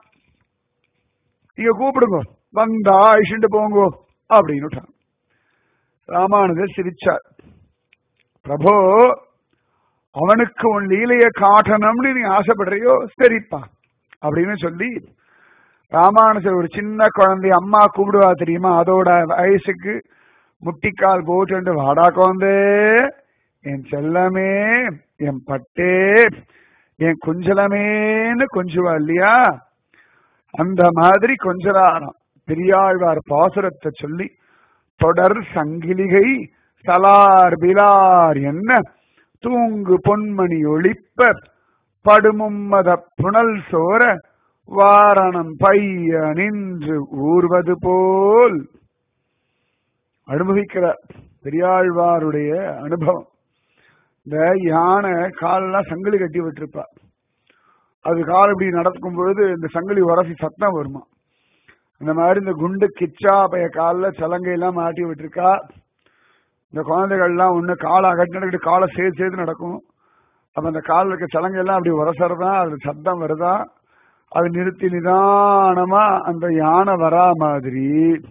நீங்க கூப்பிடுங்க வந்தா ஐஷண்டு போங்கோ அப்படின்னு ராமானுஜர் சிரிச்சார் பிரபோ அவனுக்கு உன் லீலைய காட்டணும்னு நீ ஆசைப்படுறியோ சரிப்பா அப்படின்னு சொல்லி ராமானுஜர் ஒரு சின்ன குழந்தை அம்மா கூப்பிடுவா தெரியுமா அதோட வயசுக்கு முட்டிக்கால் போட்டு வாடா குழந்தை என் செல்லமே என் பட்டே என் குஞ்சலமேன்னு கொஞ்சுவா இல்லையா அந்த மாதிரி கொஞ்சராராம் பெரியாழ்வார் பாசுரத்தை சொல்லி தொடர் சங்கிலிகை சலார் பிலார் என்ன தூங்கு பொன்மணி ஒளிப்ப படுமும்மத புனல் சோர வாரணம் பைய நின்று ஊர்வது போல் அனுபவிக்கிறார் பெரியாழ்வாருடைய அனுபவம் இந்த யானை காலெல்லாம் சங்கிலி கட்டி விட்டுருப்பா அது கால் இப்படி நடக்கும் பொழுது இந்த சங்கிலி உரசி சத்தம் வருமா அந்த மாதிரி இந்த குண்டு கிச்சா பைய காலில் சலங்கையெல்லாம் மாட்டி விட்டுருக்கா இந்த குழந்தைகள்லாம் ஒன்று காலை அகட்டினு காலை சேர்த்து சேர்த்து நடக்கும் அப்ப அந்த காலில் இருக்க சலங்கையெல்லாம் அப்படி உரசறதா அது சத்தம் வருதா அது நிறுத்தி நிதானமா அந்த யானை வரா மாதிரி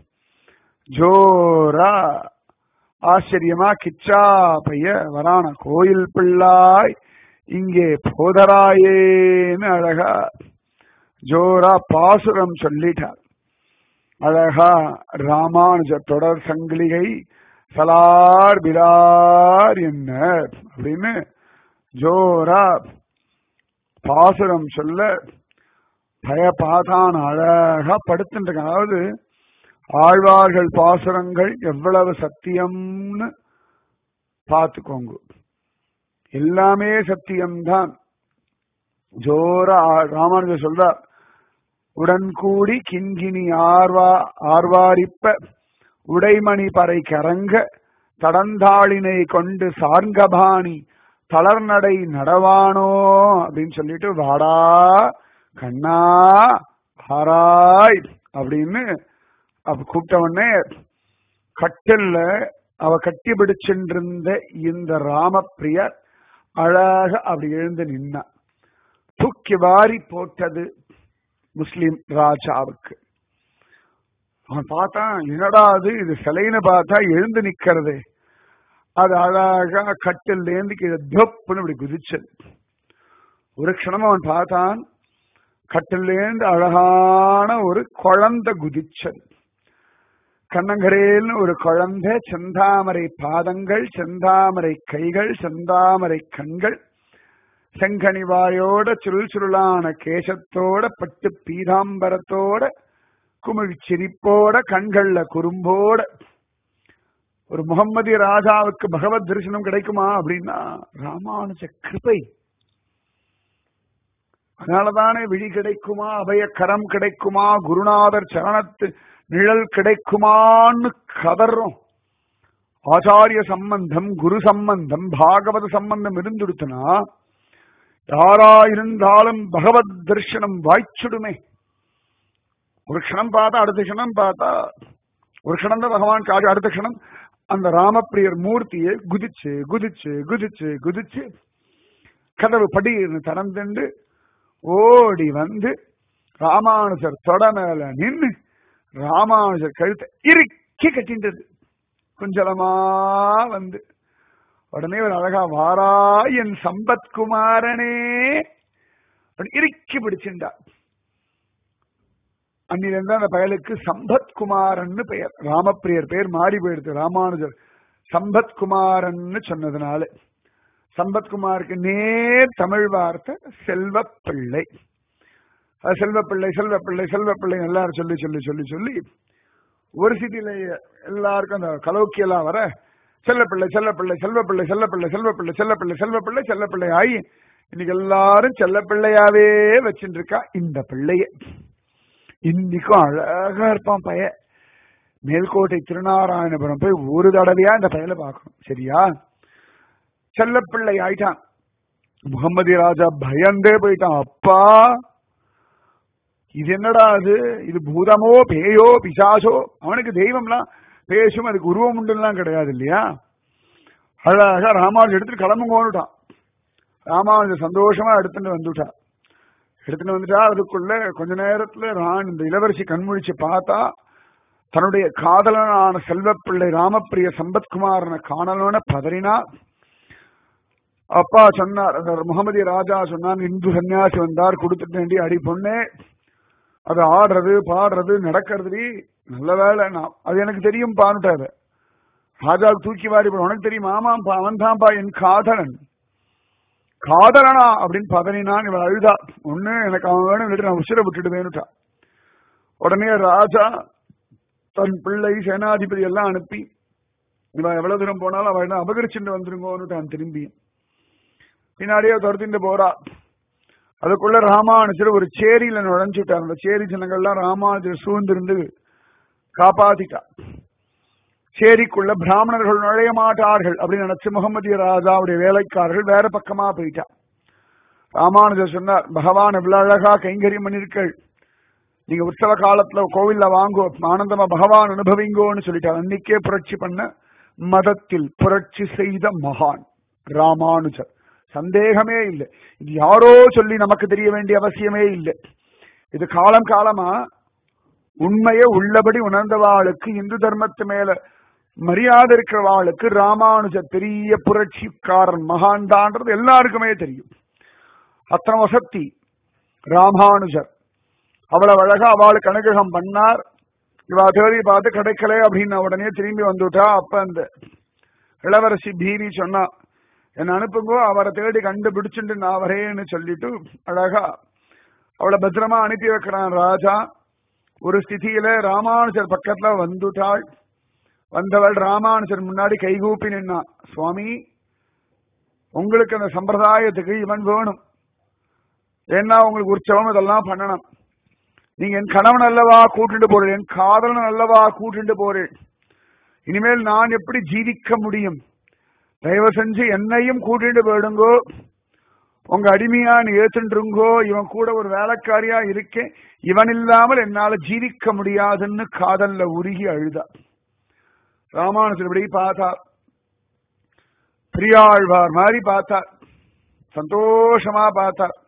ஜோரா ஆச்சரியமா கிச்சா பைய வரான கோயில் பிள்ளாய் இங்கே போதராயேன்னு அழகா ஜோரா பாசுரம் சொல்லிட்டார் அழகா ராமானுஜ தொடர் சங்கிலிகை சலார் பிலார் என்ன அப்படின்னு ஜோரா பாசுரம் சொல்ல பயபாதான் அழகா படுத்துட்டு அதாவது ஆழ்வார்கள் பாசுரங்கள் எவ்வளவு சத்தியம்னு பார்த்துக்கோங்க எல்லாமே சத்தியம்தான் ஜோரா ராமானுஜர் சொல்றார் உடன் கூடி கிண்கிணி ஆர்வா ஆர்வாரிப்ப உடைமணி பறை கரங்க தடந்தாளினை கொண்டு சார்கபாணி தளர்நடை நடவானோ அப்படின்னு சொல்லிட்டு வாடா கண்ணா ஹாராய் அப்படின்னு அப்ப கூப்பிட்ட உடனே கட்டில்ல அவ கட்டி பிடிச்சின்றிருந்த இந்த ராமப்பிரியர் அழக அப்படி எழுந்து நின்னா தூக்கி வாரி போட்டது முஸ்லிம் ராஜாவுக்கு அவன் பார்த்தான் என்னடா அது இது சிலைன்னு பார்த்தா எழுந்து நிக்கிறது அது அழகா கட்டில் ஏந்தி கீழே தொப்புன்னு இப்படி குதிச்சது ஒரு க்ஷணம் அவன் பார்த்தான் கட்டிலேந்து அழகான ஒரு குழந்தை குதிச்சது கண்ணங்கரேல்னு ஒரு குழந்தை செந்தாமரை பாதங்கள் செந்தாமரை கைகள் செந்தாமரை கண்கள் செங்கனிவாயோட சுருள் சுருளான கேசத்தோட பட்டு பீதாம்பரத்தோட குமிழ் சிரிப்போட கண்கள்ல குறும்போட ஒரு முகம்மதி ராஜாவுக்கு பகவத் தரிசனம் கிடைக்குமா அப்படின்னா ராமானுஜ கிருபை அதனாலதானே விழி கிடைக்குமா அபய கரம் கிடைக்குமா குருநாதர் சரணத்து நிழல் கிடைக்குமான்னு கதறோம் ஆச்சாரிய சம்பந்தம் குரு சம்பந்தம் பாகவத சம்பந்தம் இருந்துடுத்துனா யாரா இருந்தாலும் பகவத் தரிசனம் வாய்ச்சுடுமே ஒரு க்ஷணம் பார்த்தா அடுத்த க்ஷணம் பார்த்தா ஒரு க்ஷணம் தான் பகவான் காட்சி அடுத்த க்ஷணம் அந்த ராமப்பிரியர் மூர்த்தியை குதிச்சு குதிச்சு குதிச்சு குதிச்சு கதவு படின்னு திறந்துண்டு ஓடி வந்து ராமானுஜர் தொட மேல நின்னு ராமானுஜர் கழுத்தை இறுக்கி கட்டின்றது குஞ்சலமா வந்து உடனே ஒரு அழகா வாரா என் சம்பத்குமாரனே இறுக்கி பிடிச்சிருந்தா அன்னிலிருந்து அந்த பயலுக்கு சம்பத்குமாரன்னு பெயர் ராமப்பிரியர் பெயர் மாறி போயிடுது ராமானுஜர் சம்பத்குமாரன்னு சொன்னதுனால சம்பத்குமாருக்கு நேர் தமிழ் வார்த்தை செல்வப்பிள்ளை அது செல்வப்பிள்ளை செல்வப்பிள்ளை செல்வப்பிள்ளை எல்லாரும் சொல்லி சொல்லி சொல்லி சொல்லி ஒரு சிட்டில எல்லாருக்கும் அந்த கலோக்கியெல்லாம் வர செல்லப்பிள்ளை செல்லப்பிள்ளை செல்வப்பிள்ளை செல்லப்பிள்ளை செல்வப்பிள்ளை செல்லப்பிள்ளை செல்வப்பிள்ளை செல்லப்பிள்ளை ஆகி இன்னைக்கு எல்லாரும் செல்லப்பிள்ளையாவே வச்சுட்டு இருக்கா இந்த பிள்ளைய இன்னைக்கும் அழகா இருப்பான் பைய மேல்கோட்டை திருநாராயணபுரம் போய் ஒரு தடவையா இந்த பையல பார்க்கணும் சரியா செல்லப்பிள்ளை ஆயிட்டான் முகமது ராஜா பயந்தே போயிட்டான் அப்பா இது என்னடா அது இது பூதமோ பேயோ பிசாசோ அவனுக்கு தெய்வம்லாம் பேசும் அதுக்கு உருவம் உண்டுலாம் கிடையாது இல்லையா அழகா ராமானுஜன் எடுத்துட்டு கிளம்புங்கோன்னுட்டான் ராமானுஜன் சந்தோஷமா எடுத்துட்டு வந்துட்டான் எடுத்துட்டு வந்துட்டா அதுக்குள்ள கொஞ்ச நேரத்துல ரான் இந்த இளவரசி கண்முழிச்சு பார்த்தா தன்னுடைய காதலனான செல்வப்பிள்ளை ராமப்பிரிய சம்பத்குமாரனை காணலோன பதறினா அப்பா சொன்னார் முகமதி ராஜா சொன்னான் இந்து சன்னியாசி வந்தார் கொடுத்துட்டு வேண்டி அடி பொண்ணே அது ஆடுறது பாடுறது நடக்கிறது நல்ல வேலை நான் அது எனக்கு தெரியும் பான்ட்டாரு ராஜாவுக்கு தூக்கி வாரி உனக்கு தெரியும் ஆமாம்பா அவன் தான்ப்பா என் காதலன் காதலனா அப்படின்னு பதறினான் இவன் அழுதா ஒண்ணு எனக்கு அவன் வேணும் இல்லாட்டி நான் உசிர விட்டுட்டு வேணுட்டா உடனே ராஜா தன் பிள்ளை சேனாதிபதி எல்லாம் அனுப்பி இவன் எவ்வளவு தூரம் போனாலும் அவன் அபகரிச்சுட்டு வந்துருங்கோன்னு திரும்பி பின்னாடியே துரத்திட்டு போறா அதுக்குள்ள ராமானுஜர் ஒரு சேரியில நுழைஞ்சுட்டார் அந்த சேரி ஜனங்கள்லாம் ராமானுஜர் சூழ்ந்திருந்து காப்பாத்திட்டா சேரிக்குள்ள பிராமணர்கள் நுழைய மாட்டார்கள் அப்படின்னு நினைச்சு முகமதிய ராஜாவுடைய வேலைக்காரர்கள் வேற பக்கமா போயிட்டா ராமானுஜர் சொன்னார் பகவான் இவ்வளவு அழகா கைங்கரியம் பண்ணிருக்கள் நீங்க உற்சவ காலத்துல கோவில்ல வாங்கோ ஆனந்தமா பகவான் அனுபவிங்கோன்னு சொல்லிட்டார் அன்னைக்கே புரட்சி பண்ண மதத்தில் புரட்சி செய்த மகான் ராமானுஜர் சந்தேகமே இல்லை இது யாரோ சொல்லி நமக்கு தெரிய வேண்டிய அவசியமே இல்லை இது காலம் காலமா உண்மையை உள்ளபடி உணர்ந்தவாளுக்கு இந்து தர்மத்து மேல மரியாதை இருக்கிறவாளுக்கு ராமானுஜர் பெரிய புரட்சிக்காரன் மகான் தான்றது எல்லாருக்குமே தெரியும் அத்தனை வசத்தி ராமானுஜர் அவ்வளவு அழகா அவளுக்கு அனுகிரகம் பண்ணார் இவா தேடி பார்த்து கிடைக்கல அப்படின்னு உடனே திரும்பி வந்துட்டா அப்ப அந்த இளவரசி பீரி சொன்னா என்ன அனுப்புங்கோ அவரை தேடி கண்டுபிடிச்சுட்டு நான் வரேன்னு சொல்லிட்டு அழகா அவளை பத்திரமா அனுப்பி வைக்கிறான் ராஜா ஒரு ஸ்திதியில ராமானுஜர் பக்கத்துல வந்துட்டாள் வந்தவள் ராமானுஜர் முன்னாடி கைகூப்பி நின்னா சுவாமி உங்களுக்கு அந்த சம்பிரதாயத்துக்கு இவன் வேணும் ஏன்னா உங்களுக்கு உற்சவம் இதெல்லாம் பண்ணணும் நீங்க என் கணவன் அல்லவா கூட்டிட்டு போறேன் என் காதலன் அல்லவா கூட்டிட்டு போறேன் இனிமேல் நான் எப்படி ஜீவிக்க முடியும் தயவு செஞ்சு என்னையும் கூட்டிட்டு போயிடுங்கோ உங்க அடிமையா நீ ஏத்துருங்கோ இவன் கூட ஒரு வேலைக்காரியா இருக்கேன் இவன் இல்லாமல் என்னால ஜீவிக்க முடியாதுன்னு காதல்ல உருகி அழுதா ராமானுஜர் இப்படி பார்த்தார் பிரியாழ்வார் மாதிரி பார்த்தார் சந்தோஷமா பார்த்தார்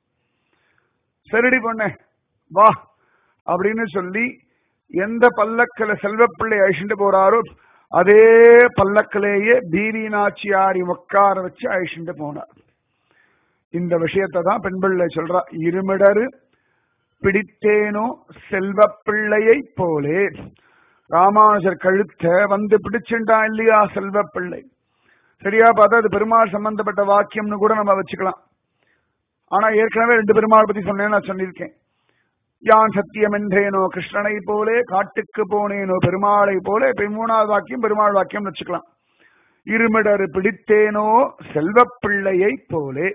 சரிடி பொண்ணே வா அப்படின்னு சொல்லி எந்த பல்லக்கில செல்வப்பிள்ளை அழிச்சுட்டு போறாரோ அதே பல்லக்கிலேயே பீவி நாச்சியாரி உட்கார வச்சு அழிச்சுட்டு போனார் இந்த விஷயத்தை தான் பெண் பிள்ளை சொல்றா இருமிடரு பிடித்தேனோ செல்வப்பிள்ளையை போலே ராமானுஜர் கழுத்த வந்து பிடிச்சுண்டா இல்லையா செல்வப்பிள்ளை சரியா பார்த்தா அது பெருமாள் சம்பந்தப்பட்ட வாக்கியம்னு கூட நம்ம வச்சுக்கலாம் ஆனா ஏற்கனவே ரெண்டு பெருமாள் பத்தி சொன்னேன்னு நான் சொல்லியிருக்கேன் யான் சத்தியம் என்றேனோ கிருஷ்ணனை போலே காட்டுக்கு போனேனோ பெருமாளை போலே மூணாவது வாக்கியம் பெருமாள் வாக்கியம் வச்சுக்கலாம் இருமிடரு பிடித்தேனோ செல்வப்பிள்ளையை போலே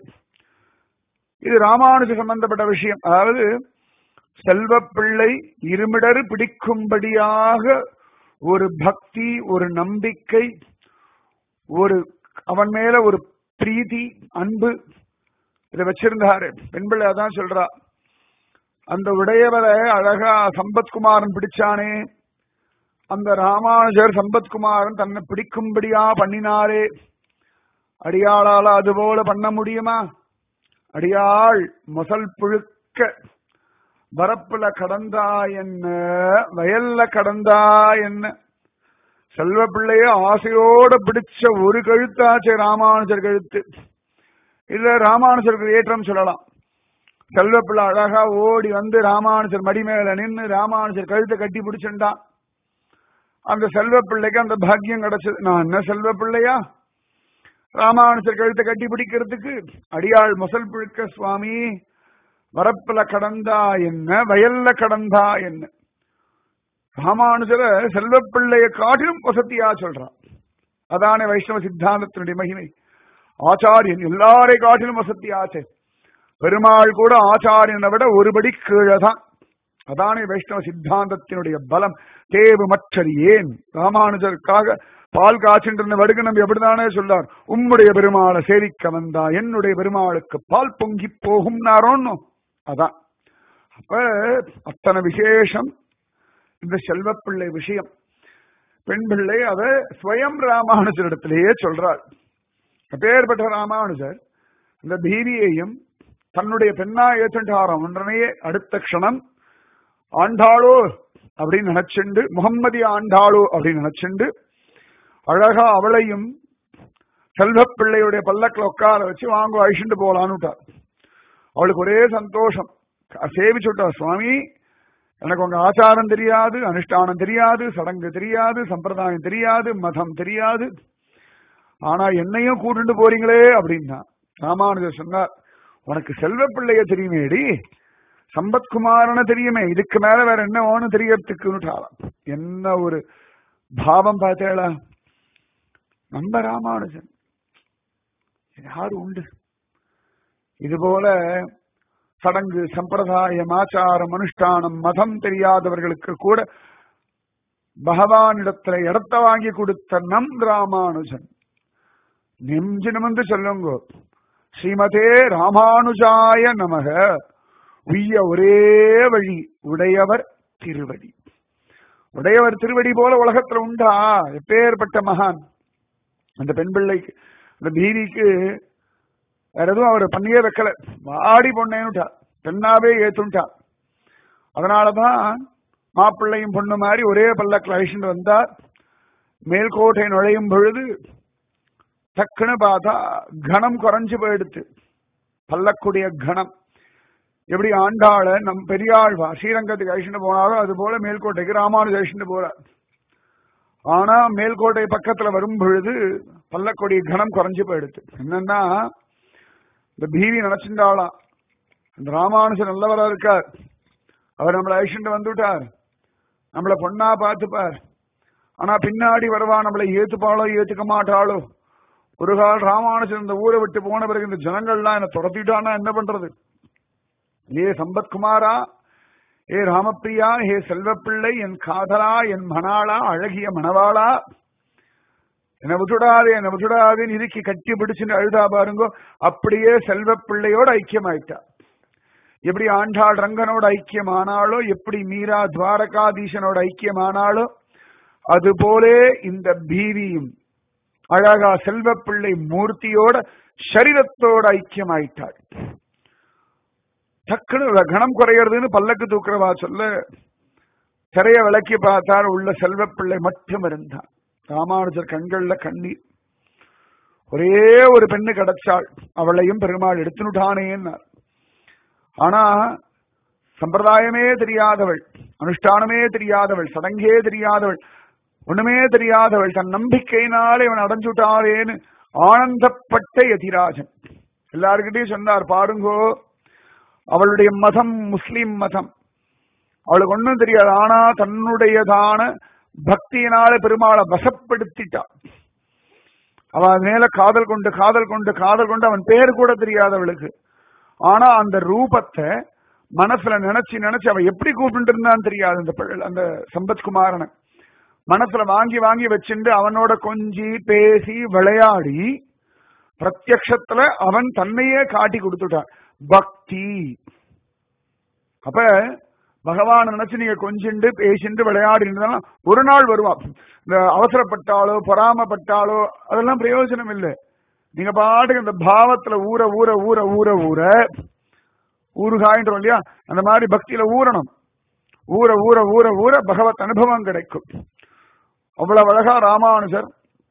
இது ராமானுஜ சம்பந்தப்பட்ட விஷயம் அதாவது செல்வப்பிள்ளை இருமிடரு பிடிக்கும்படியாக ஒரு பக்தி ஒரு நம்பிக்கை ஒரு அவன் மேல ஒரு பிரீதி அன்பு இதை வச்சிருந்தாரு பெண் பிள்ளை அதான் சொல்றா அந்த உடையவரை அழகா சம்பத்குமாரன் பிடிச்சானே அந்த ராமானுஜர் சம்பத்குமாரன் தன்னை பிடிக்கும்படியா பண்ணினாரே அடியாளால அதுபோல பண்ண முடியுமா அடியாள் மொசல் புழுக்க வரப்புல கடந்தா என்ன வயல்ல கடந்தா என்ன செல்வ பிள்ளைய ஆசையோட பிடிச்ச ஒரு கழுத்தாச்சே ராமானுஜர் கழுத்து இல்ல ராமானுஜருக்கு ஏற்றம் சொல்லலாம் செல்வப்பிள்ளை அழகா ஓடி வந்து ராமானுஜர் மடி மேல நின்று ராமானுஜர் கழுத்தை கட்டி பிடிச்சுட்டான் அந்த செல்வப்பிள்ளைக்கு அந்த பாக்கியம் கிடைச்சது நான் என்ன செல்வ பிள்ளையா ராமானுஜர் கழுத்தை கட்டி பிடிக்கிறதுக்கு அடியாள் முசல் புழுக்க சுவாமி வரப்புல கடந்தா என்ன வயல்ல கடந்தா என்ன ராமானுஜர செல்வப்பிள்ளைய காட்டிலும் வசதியா சொல்றான் அதானே வைஷ்ணவ சித்தாந்தத்தினுடைய மகிமை ஆச்சாரியன் எல்லாரை காட்டிலும் வசதியாச்சே பெருமாள் கூட ஆச்சாரியனை விட ஒருபடி கீழே தான் அதானே வைஷ்ணவ சித்தாந்தத்தினுடைய பலம் தேவு மற்றது ஏன் ராமானுஜருக்காக பால் காய்ச்சின்ற வடுகு நம்பி எப்படிதானே சொல்லார் உம்முடைய பெருமாளை சேவிக்க வந்தா என்னுடைய பெருமாளுக்கு பால் பொங்கி போகும் நாரோன்னு அதான் அப்ப அத்தனை விசேஷம் இந்த செல்வப்பிள்ளை விஷயம் பெண் பிள்ளை அதை ஸ்வயம் ராமானுஜரிடத்திலேயே சொல்றார் அப்பேற்பட்ட ராமானுஜர் இந்த பீதியையும் தன்னுடைய பெண்ணா ஏற்றுண்டாராம் ஒன்றனையே அடுத்த க்ஷணம் ஆண்டாளோ அப்படின்னு நினைச்சுண்டு முகம்மதி ஆண்டாளோ அப்படின்னு நினைச்சுண்டு அழகா அவளையும் செல்வப்பிள்ளையுடைய பல்லக்கில் உட்கார வச்சு வாங்க அழிச்சுட்டு போலான்னுட்டார் அவளுக்கு ஒரே சந்தோஷம் சேவிச்சுட்டா சுவாமி எனக்கு உங்க ஆச்சாரம் தெரியாது அனுஷ்டானம் தெரியாது சடங்கு தெரியாது சம்பிரதாயம் தெரியாது மதம் தெரியாது ஆனா என்னையும் கூட்டிட்டு போறீங்களே அப்படின்னா ராமானுஜர் சொன்னார் உனக்கு செல்வ பிள்ளைய தெரியுமேடி சம்பத்குமாரன தெரியுமே இதுக்கு மேல வேற என்ன வேணும் தெரியறதுக்குன்னுட்டாலாம் என்ன ஒரு பாவம் பார்த்தேளா நம்ம ராமானுஜன் யாரு உண்டு இதுபோல சடங்கு சம்பிரதாயம் ஆச்சாரம் அனுஷ்டானம் மதம் தெரியாதவர்களுக்கு கூட பகவானிடத்துல இடத்த வாங்கி கொடுத்த நம் ராமானுஜன் நெஞ்சு நிமிந்து சொல்லுங்க ஸ்ரீமதே ராமானுஜாய நமக உய்ய ஒரே வழி உடையவர் திருவடி உடையவர் திருவடி போல உலகத்துல உண்டா எப்பேற்பட்ட மகான் அந்த பெண் பிள்ளைக்கு அந்த பீதிக்கு வேற எதுவும் அவர் பண்ணியே வைக்கல வாடி பொண்ணேன்னுட்டா பெண்ணாவே ஏத்துட்டா அதனாலதான் மாப்பிள்ளையும் பொண்ணு மாதிரி ஒரே பல்லக்கில் அழிச்சுட்டு வந்தார் மேல்கோட்டை நுழையும் பொழுது டக்குன்னு பார்த்தா கணம் குறைஞ்சு போயிடுத்து பல்லக்குடைய கணம் எப்படி ஆண்டாள நம் பெரியாழ்வா ஸ்ரீரங்கத்துக்கு அழிச்சுட்டு போனாரோ அது போல மேல்கோட்டைக்கு ராமானுஜ அழிச்சுட்டு போறார் ஆனா மேல்கோட்டை பக்கத்துல வரும் பொழுது பல்லக்குடைய கணம் குறைஞ்சு போயிடுது என்னன்னா இந்த பீவி நினைச்சிருந்தாளாம் இந்த ராமானுஜர் நல்லவரா இருக்கார் அவர் நம்மளை அழிச்சுட்டு வந்துட்டார் நம்மளை பொண்ணா பார்த்துப்பார் ஆனா பின்னாடி வருவா நம்மளை ஏத்துப்பாளோ ஏத்துக்க மாட்டாளோ ஒரு கால் ராமானுஜன் இந்த ஊரை விட்டு போன பிறகு இந்த ஜனங்கள்லாம் என்ன துரத்திட்டானா என்ன பண்றது ஏ சம்பத்குமாரா ஏ ராமப்பிரியா ஹே செல்வப்பிள்ளை என் காதலா என் மணாளா அழகிய மணவாளா என்னை விட்டுடாதே என்னை விட்டுடாதேன்னு இறுக்கி கட்டி பிடிச்சுன்னு அழுதா பாருங்கோ அப்படியே செல்வப்பிள்ளையோட ஐக்கியமாயிட்டா எப்படி ஆண்டாள் ரங்கனோட ஐக்கியமானாலோ எப்படி மீரா துவாரகாதீசனோட ஐக்கியமானாலோ அதுபோலே இந்த பீவியும் அழகா செல்வப்பிள்ளை மூர்த்தியோட சரீரத்தோட ஐக்கியமாயிட்டாள் டக்குன்னு கணம் குறையறதுன்னு பல்லக்கு தூக்குறவா சொல்ல திரைய விளக்கி பார்த்தார் உள்ள செல்வப்பிள்ளை மட்டும் இருந்தான் ராமானுஜர் கண்கள்ல கண்ணீர் ஒரே ஒரு பெண்ணு கிடைச்சாள் அவளையும் பெருமாள் எடுத்துனுட்டானேன்னார் ஆனா சம்பிரதாயமே தெரியாதவள் அனுஷ்டானமே தெரியாதவள் சடங்கே தெரியாதவள் ஒண்ணுமே தெரியாதவள் தன் நம்பிக்கையினாலே இவன் அடைஞ்சுட்டாரேன்னு ஆனந்தப்பட்ட யதிராஜன் எல்லாருக்கிட்டையும் சொன்னார் பாருங்கோ அவளுடைய மதம் முஸ்லிம் மதம் அவளுக்கு ஒண்ணும் தெரியாது ஆனா தன்னுடையதான பக்தியினால பெருமாளை வசப்படுத்திட்டா அவ மேல காதல் கொண்டு காதல் கொண்டு காதல் கொண்டு அவன் பேர் கூட தெரியாது அவளுக்கு ஆனா அந்த ரூபத்தை மனசுல நினைச்சு நினைச்சு அவ எப்படி கூப்பிட்டு இருந்தான்னு தெரியாது அந்த பிள்ளை- அந்த சம்பத்குமாரனை மனசுல வாங்கி வாங்கி வச்சுண்டு அவனோட கொஞ்சி பேசி விளையாடி பிரத்யக்ஷத்துல அவன் தன்னையே காட்டி கொடுத்துட்டான் பக்தி அப்ப பகவான் நினைச்சு நீங்க கொஞ்சிண்டு பேசிண்டு விளையாடி இருந்தாலும் ஒரு நாள் வருவா இந்த அவசரப்பட்டாலோ பொறாமப்பட்டாலோ அதெல்லாம் பிரயோஜனம் இல்லை நீங்க பாட்டுக்கு அந்த பாவத்துல ஊற ஊற ஊற ஊற ஊற ஊறுகாயின்றோம் இல்லையா அந்த மாதிரி பக்தியில ஊறணும் ஊற ஊற ஊற ஊற பகவத் அனுபவம் கிடைக்கும் அவ்வளவு அழகா ராமானுஜர்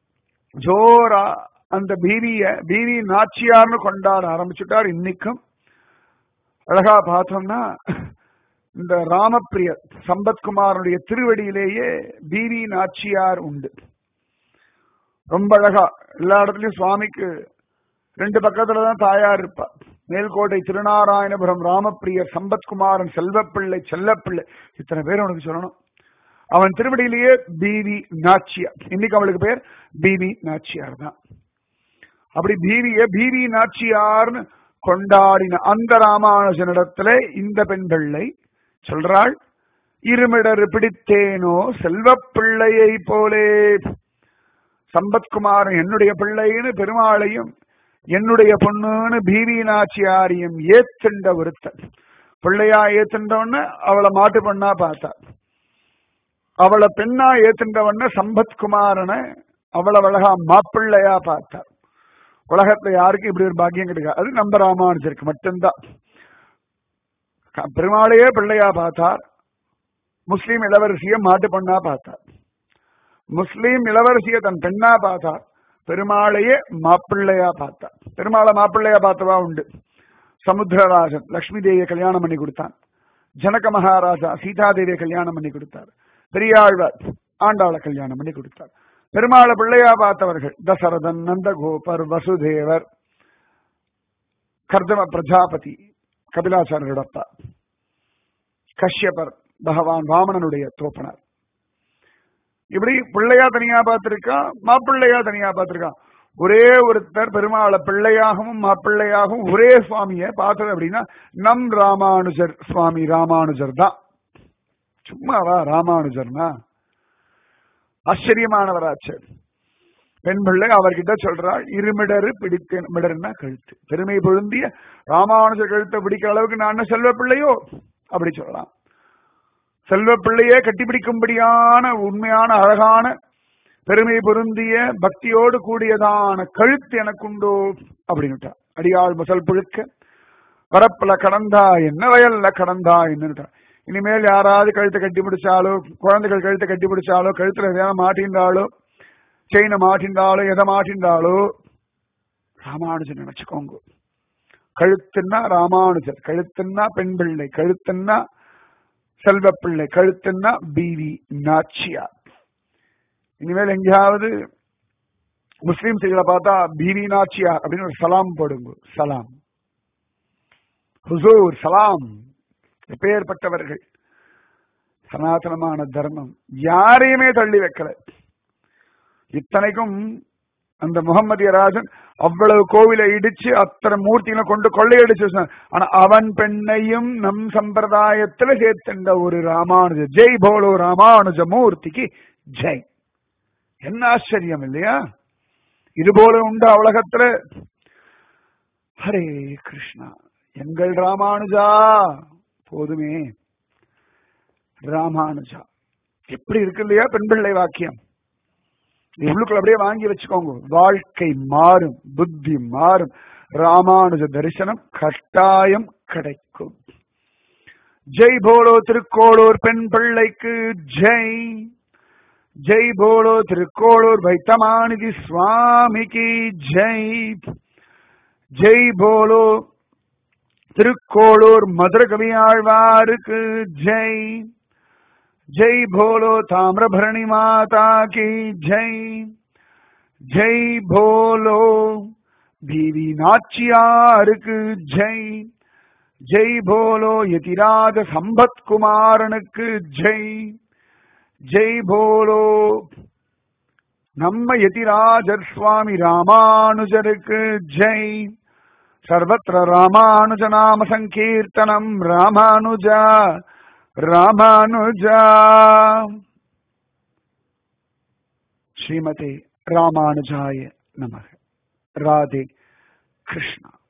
ஜோரா அந்த பீவிய பீவி நாச்சியார்னு கொண்டாட ஆரம்பிச்சுட்டார் இன்னைக்கும் அழகா பார்த்தோம்னா இந்த ராமப்பிரியர் சம்பத்குமாரனுடைய திருவடியிலேயே பீவி நாச்சியார் உண்டு ரொம்ப அழகா எல்லா இடத்துலயும் சுவாமிக்கு ரெண்டு பக்கத்துல தான் தாயார் இருப்பா மேல்கோட்டை திருநாராயணபுரம் ராமப்பிரியர் சம்பத்குமாரன் செல்வப்பிள்ளை செல்லப்பிள்ளை இத்தனை பேர் உனக்கு சொல்லணும் அவன் திருவடியிலேயே பிவி நாச்சியார் இன்னைக்கு அவளுக்கு பேர் பிவி நாச்சியார் தான் அப்படி பீவிய பீவி நாச்சியார்னு கொண்டாடின அந்த ராமானுஜனிடத்துல இந்த பெண் பிள்ளை சொல்றாள் இருமிடர் பிடித்தேனோ செல்வப்பிள்ளையை போலே சம்பத்குமாரன் என்னுடைய பிள்ளைன்னு பெருமாளையும் என்னுடைய பொண்ணுன்னு பீவி நாச்சியாரையும் ஏத்துண்ட ஒருத்தன் பிள்ளையா ஏத்துண்டவன அவளை மாட்டு பொண்ணா பார்த்தா அவளை பெண்ணா ஏத்துண்டவன சம்பத்குமாரனை அவ்வளவு அழகா மாப்பிள்ளையா பார்த்தார் உலகத்துல யாருக்கும் இப்படி ஒரு பாக்கியம் கிடைக்காது அது நம்ம ராமானுஜருக்கு மட்டும்தான் க- பெருமாளையே பிள்ளையா பார்த்தார் முஸ்லீம் இளவரசிய மாட்டு பொண்ணா பார்த்தார் முஸ்லீம் இளவரசிய தன் பெண்ணா பார்த்தார் பெருமாளையே மாப்பிள்ளையா பார்த்தார் பெருமாளை மாப்பிள்ளையா பார்த்தவா உண்டு சமுத்திரராஜன் லக்ஷ்மி தேவியை கல்யாணம் பண்ணி கொடுத்தான் ஜனக மகாராஜா சீதாதேவியை கல்யாணம் பண்ணி கொடுத்தார் பெரியாழ்வார் ஆண்டாளை கல்யாணம் பண்ணி கொடுத்தார் பெருமாளை பிள்ளையா பார்த்தவர்கள் தசரதன் நந்தகோபர் வசுதேவர் கர்தம பிரஜாபதி கபிலாச்சாரியரோட அப்பா கஷ்யபர் பகவான் வாமனனுடைய தோப்பனார் இப்படி பிள்ளையா தனியா பார்த்திருக்கா மாப்பிள்ளையா தனியா பார்த்திருக்கா ஒரே ஒருத்தர் பெருமாளை பிள்ளையாகவும் மாப்பிள்ளையாகவும் ஒரே சுவாமியை பார்த்தது அப்படின்னா நம் ராமானுஜர் சுவாமி ராமானுஜர் தான் சும்மாவா ராமானுஜர்னா ஆச்சரியமானவராச்சு பெண் பிள்ளை அவர்கிட்ட சொல்றாள் இருமிடரு பிடித்த மிடர்னா கழுத்து பெருமை பொருந்திய ராமானுஜர் கழுத்தை பிடிக்கிற அளவுக்கு நான் என்ன செல்வ பிள்ளையோ அப்படி சொல்லலாம் செல்வ பிள்ளையே கட்டிப்பிடிக்கும்படியான உண்மையான அழகான பெருமை பொருந்திய பக்தியோடு கூடியதான கழுத்து எனக்குண்டோ அப்படின்னுட்டா அடியாள் முசல் புழுக்க வரப்புல கடந்தா என்ன வயல்ல கடந்தா என்னன்னுட்டா இனிமேல் யாராவது கழுத்தை கட்டி பிடிச்சாலோ குழந்தைகள் கழுத்தை கட்டி பிடிச்சாலோ கழுத்துல எதையாவது மாட்டின்றாலோ செயினை மாட்டின்றாலோ எதை மாட்டின்றாலோ ராமானுஜன் நினைச்சுக்கோங்க கழுத்துன்னா ராமானுஜர் கழுத்துன்னா பெண் பிள்ளை கழுத்துன்னா செல்வப்பிள்ளை கழுத்துன்னா பிவி நாச்சியார் இனிமேல் எங்கேயாவது முஸ்லீம் செய்திகளை பார்த்தா பிவி நாச்சியார் அப்படின்னு ஒரு சலாம் போடுங்க சலாம் ஹுசூர் சலாம் எப்பேற்பட்டவர்கள் சனாதனமான தர்மம் யாரையுமே தள்ளி வைக்கல இத்தனைக்கும் அந்த முகமதிய ராஜன் அவ்வளவு கோவிலை இடிச்சு அத்தனை மூர்த்திகளை கொண்டு கொள்ளையடிச்சு வச்சான். ஆனா அவன் பெண்ணையும் நம் சம்பிரதாயத்துல சேர்த்துண்ட ஒரு ராமானுஜ ஜெய் போலோ ராமானுஜ மூர்த்திக்கு ஜெய் என்ன ஆச்சரியம் இல்லையா இது போல உண்டா உலகத்துல ஹரே கிருஷ்ணா எங்கள் ராமானுஜா போதுமே ராமானுஜா எப்படி இருக்கு இல்லையா பெண் பிள்ளை வாக்கியம் உள்ளுக்குள்ள அப்படியே வாங்கி வச்சுக்கோங்க வாழ்க்கை மாறும் புத்தி மாறும் ராமானுஜ தரிசனம் கட்டாயம் கிடைக்கும் ஜெய் போலோ திருக்கோளூர் பெண் பிள்ளைக்கு ஜெய் ஜெய் போலோ திருக்கோளூர் வைத்தமாநிதி சுவாமிக்கு ஜெய் ஜெய் போலோ திருக்கோளூர் மதுர கவியாழ்வாருக்கு ஜெய் ஜெய் போலோ தாமிரபரணி மாதா கி ஜெய் ஜெய் போலோ பீவி நாச்சியாருக்கு ஜெய் ஜெய் போலோ யதிராஜ சம்பத் குமாரனுக்கு ஜெய் ஜெய் போலோ நம்ம யதிராஜர் சுவாமி ராமானுஜருக்கு ஜெய் சர்வத்திர ராமானுஜ நாம சங்கீர்த்தனம் ராமானுஜா ராமானுஜா ஸ்ரீமதி ராமானுஜாய நமக ராதே கிருஷ்ணா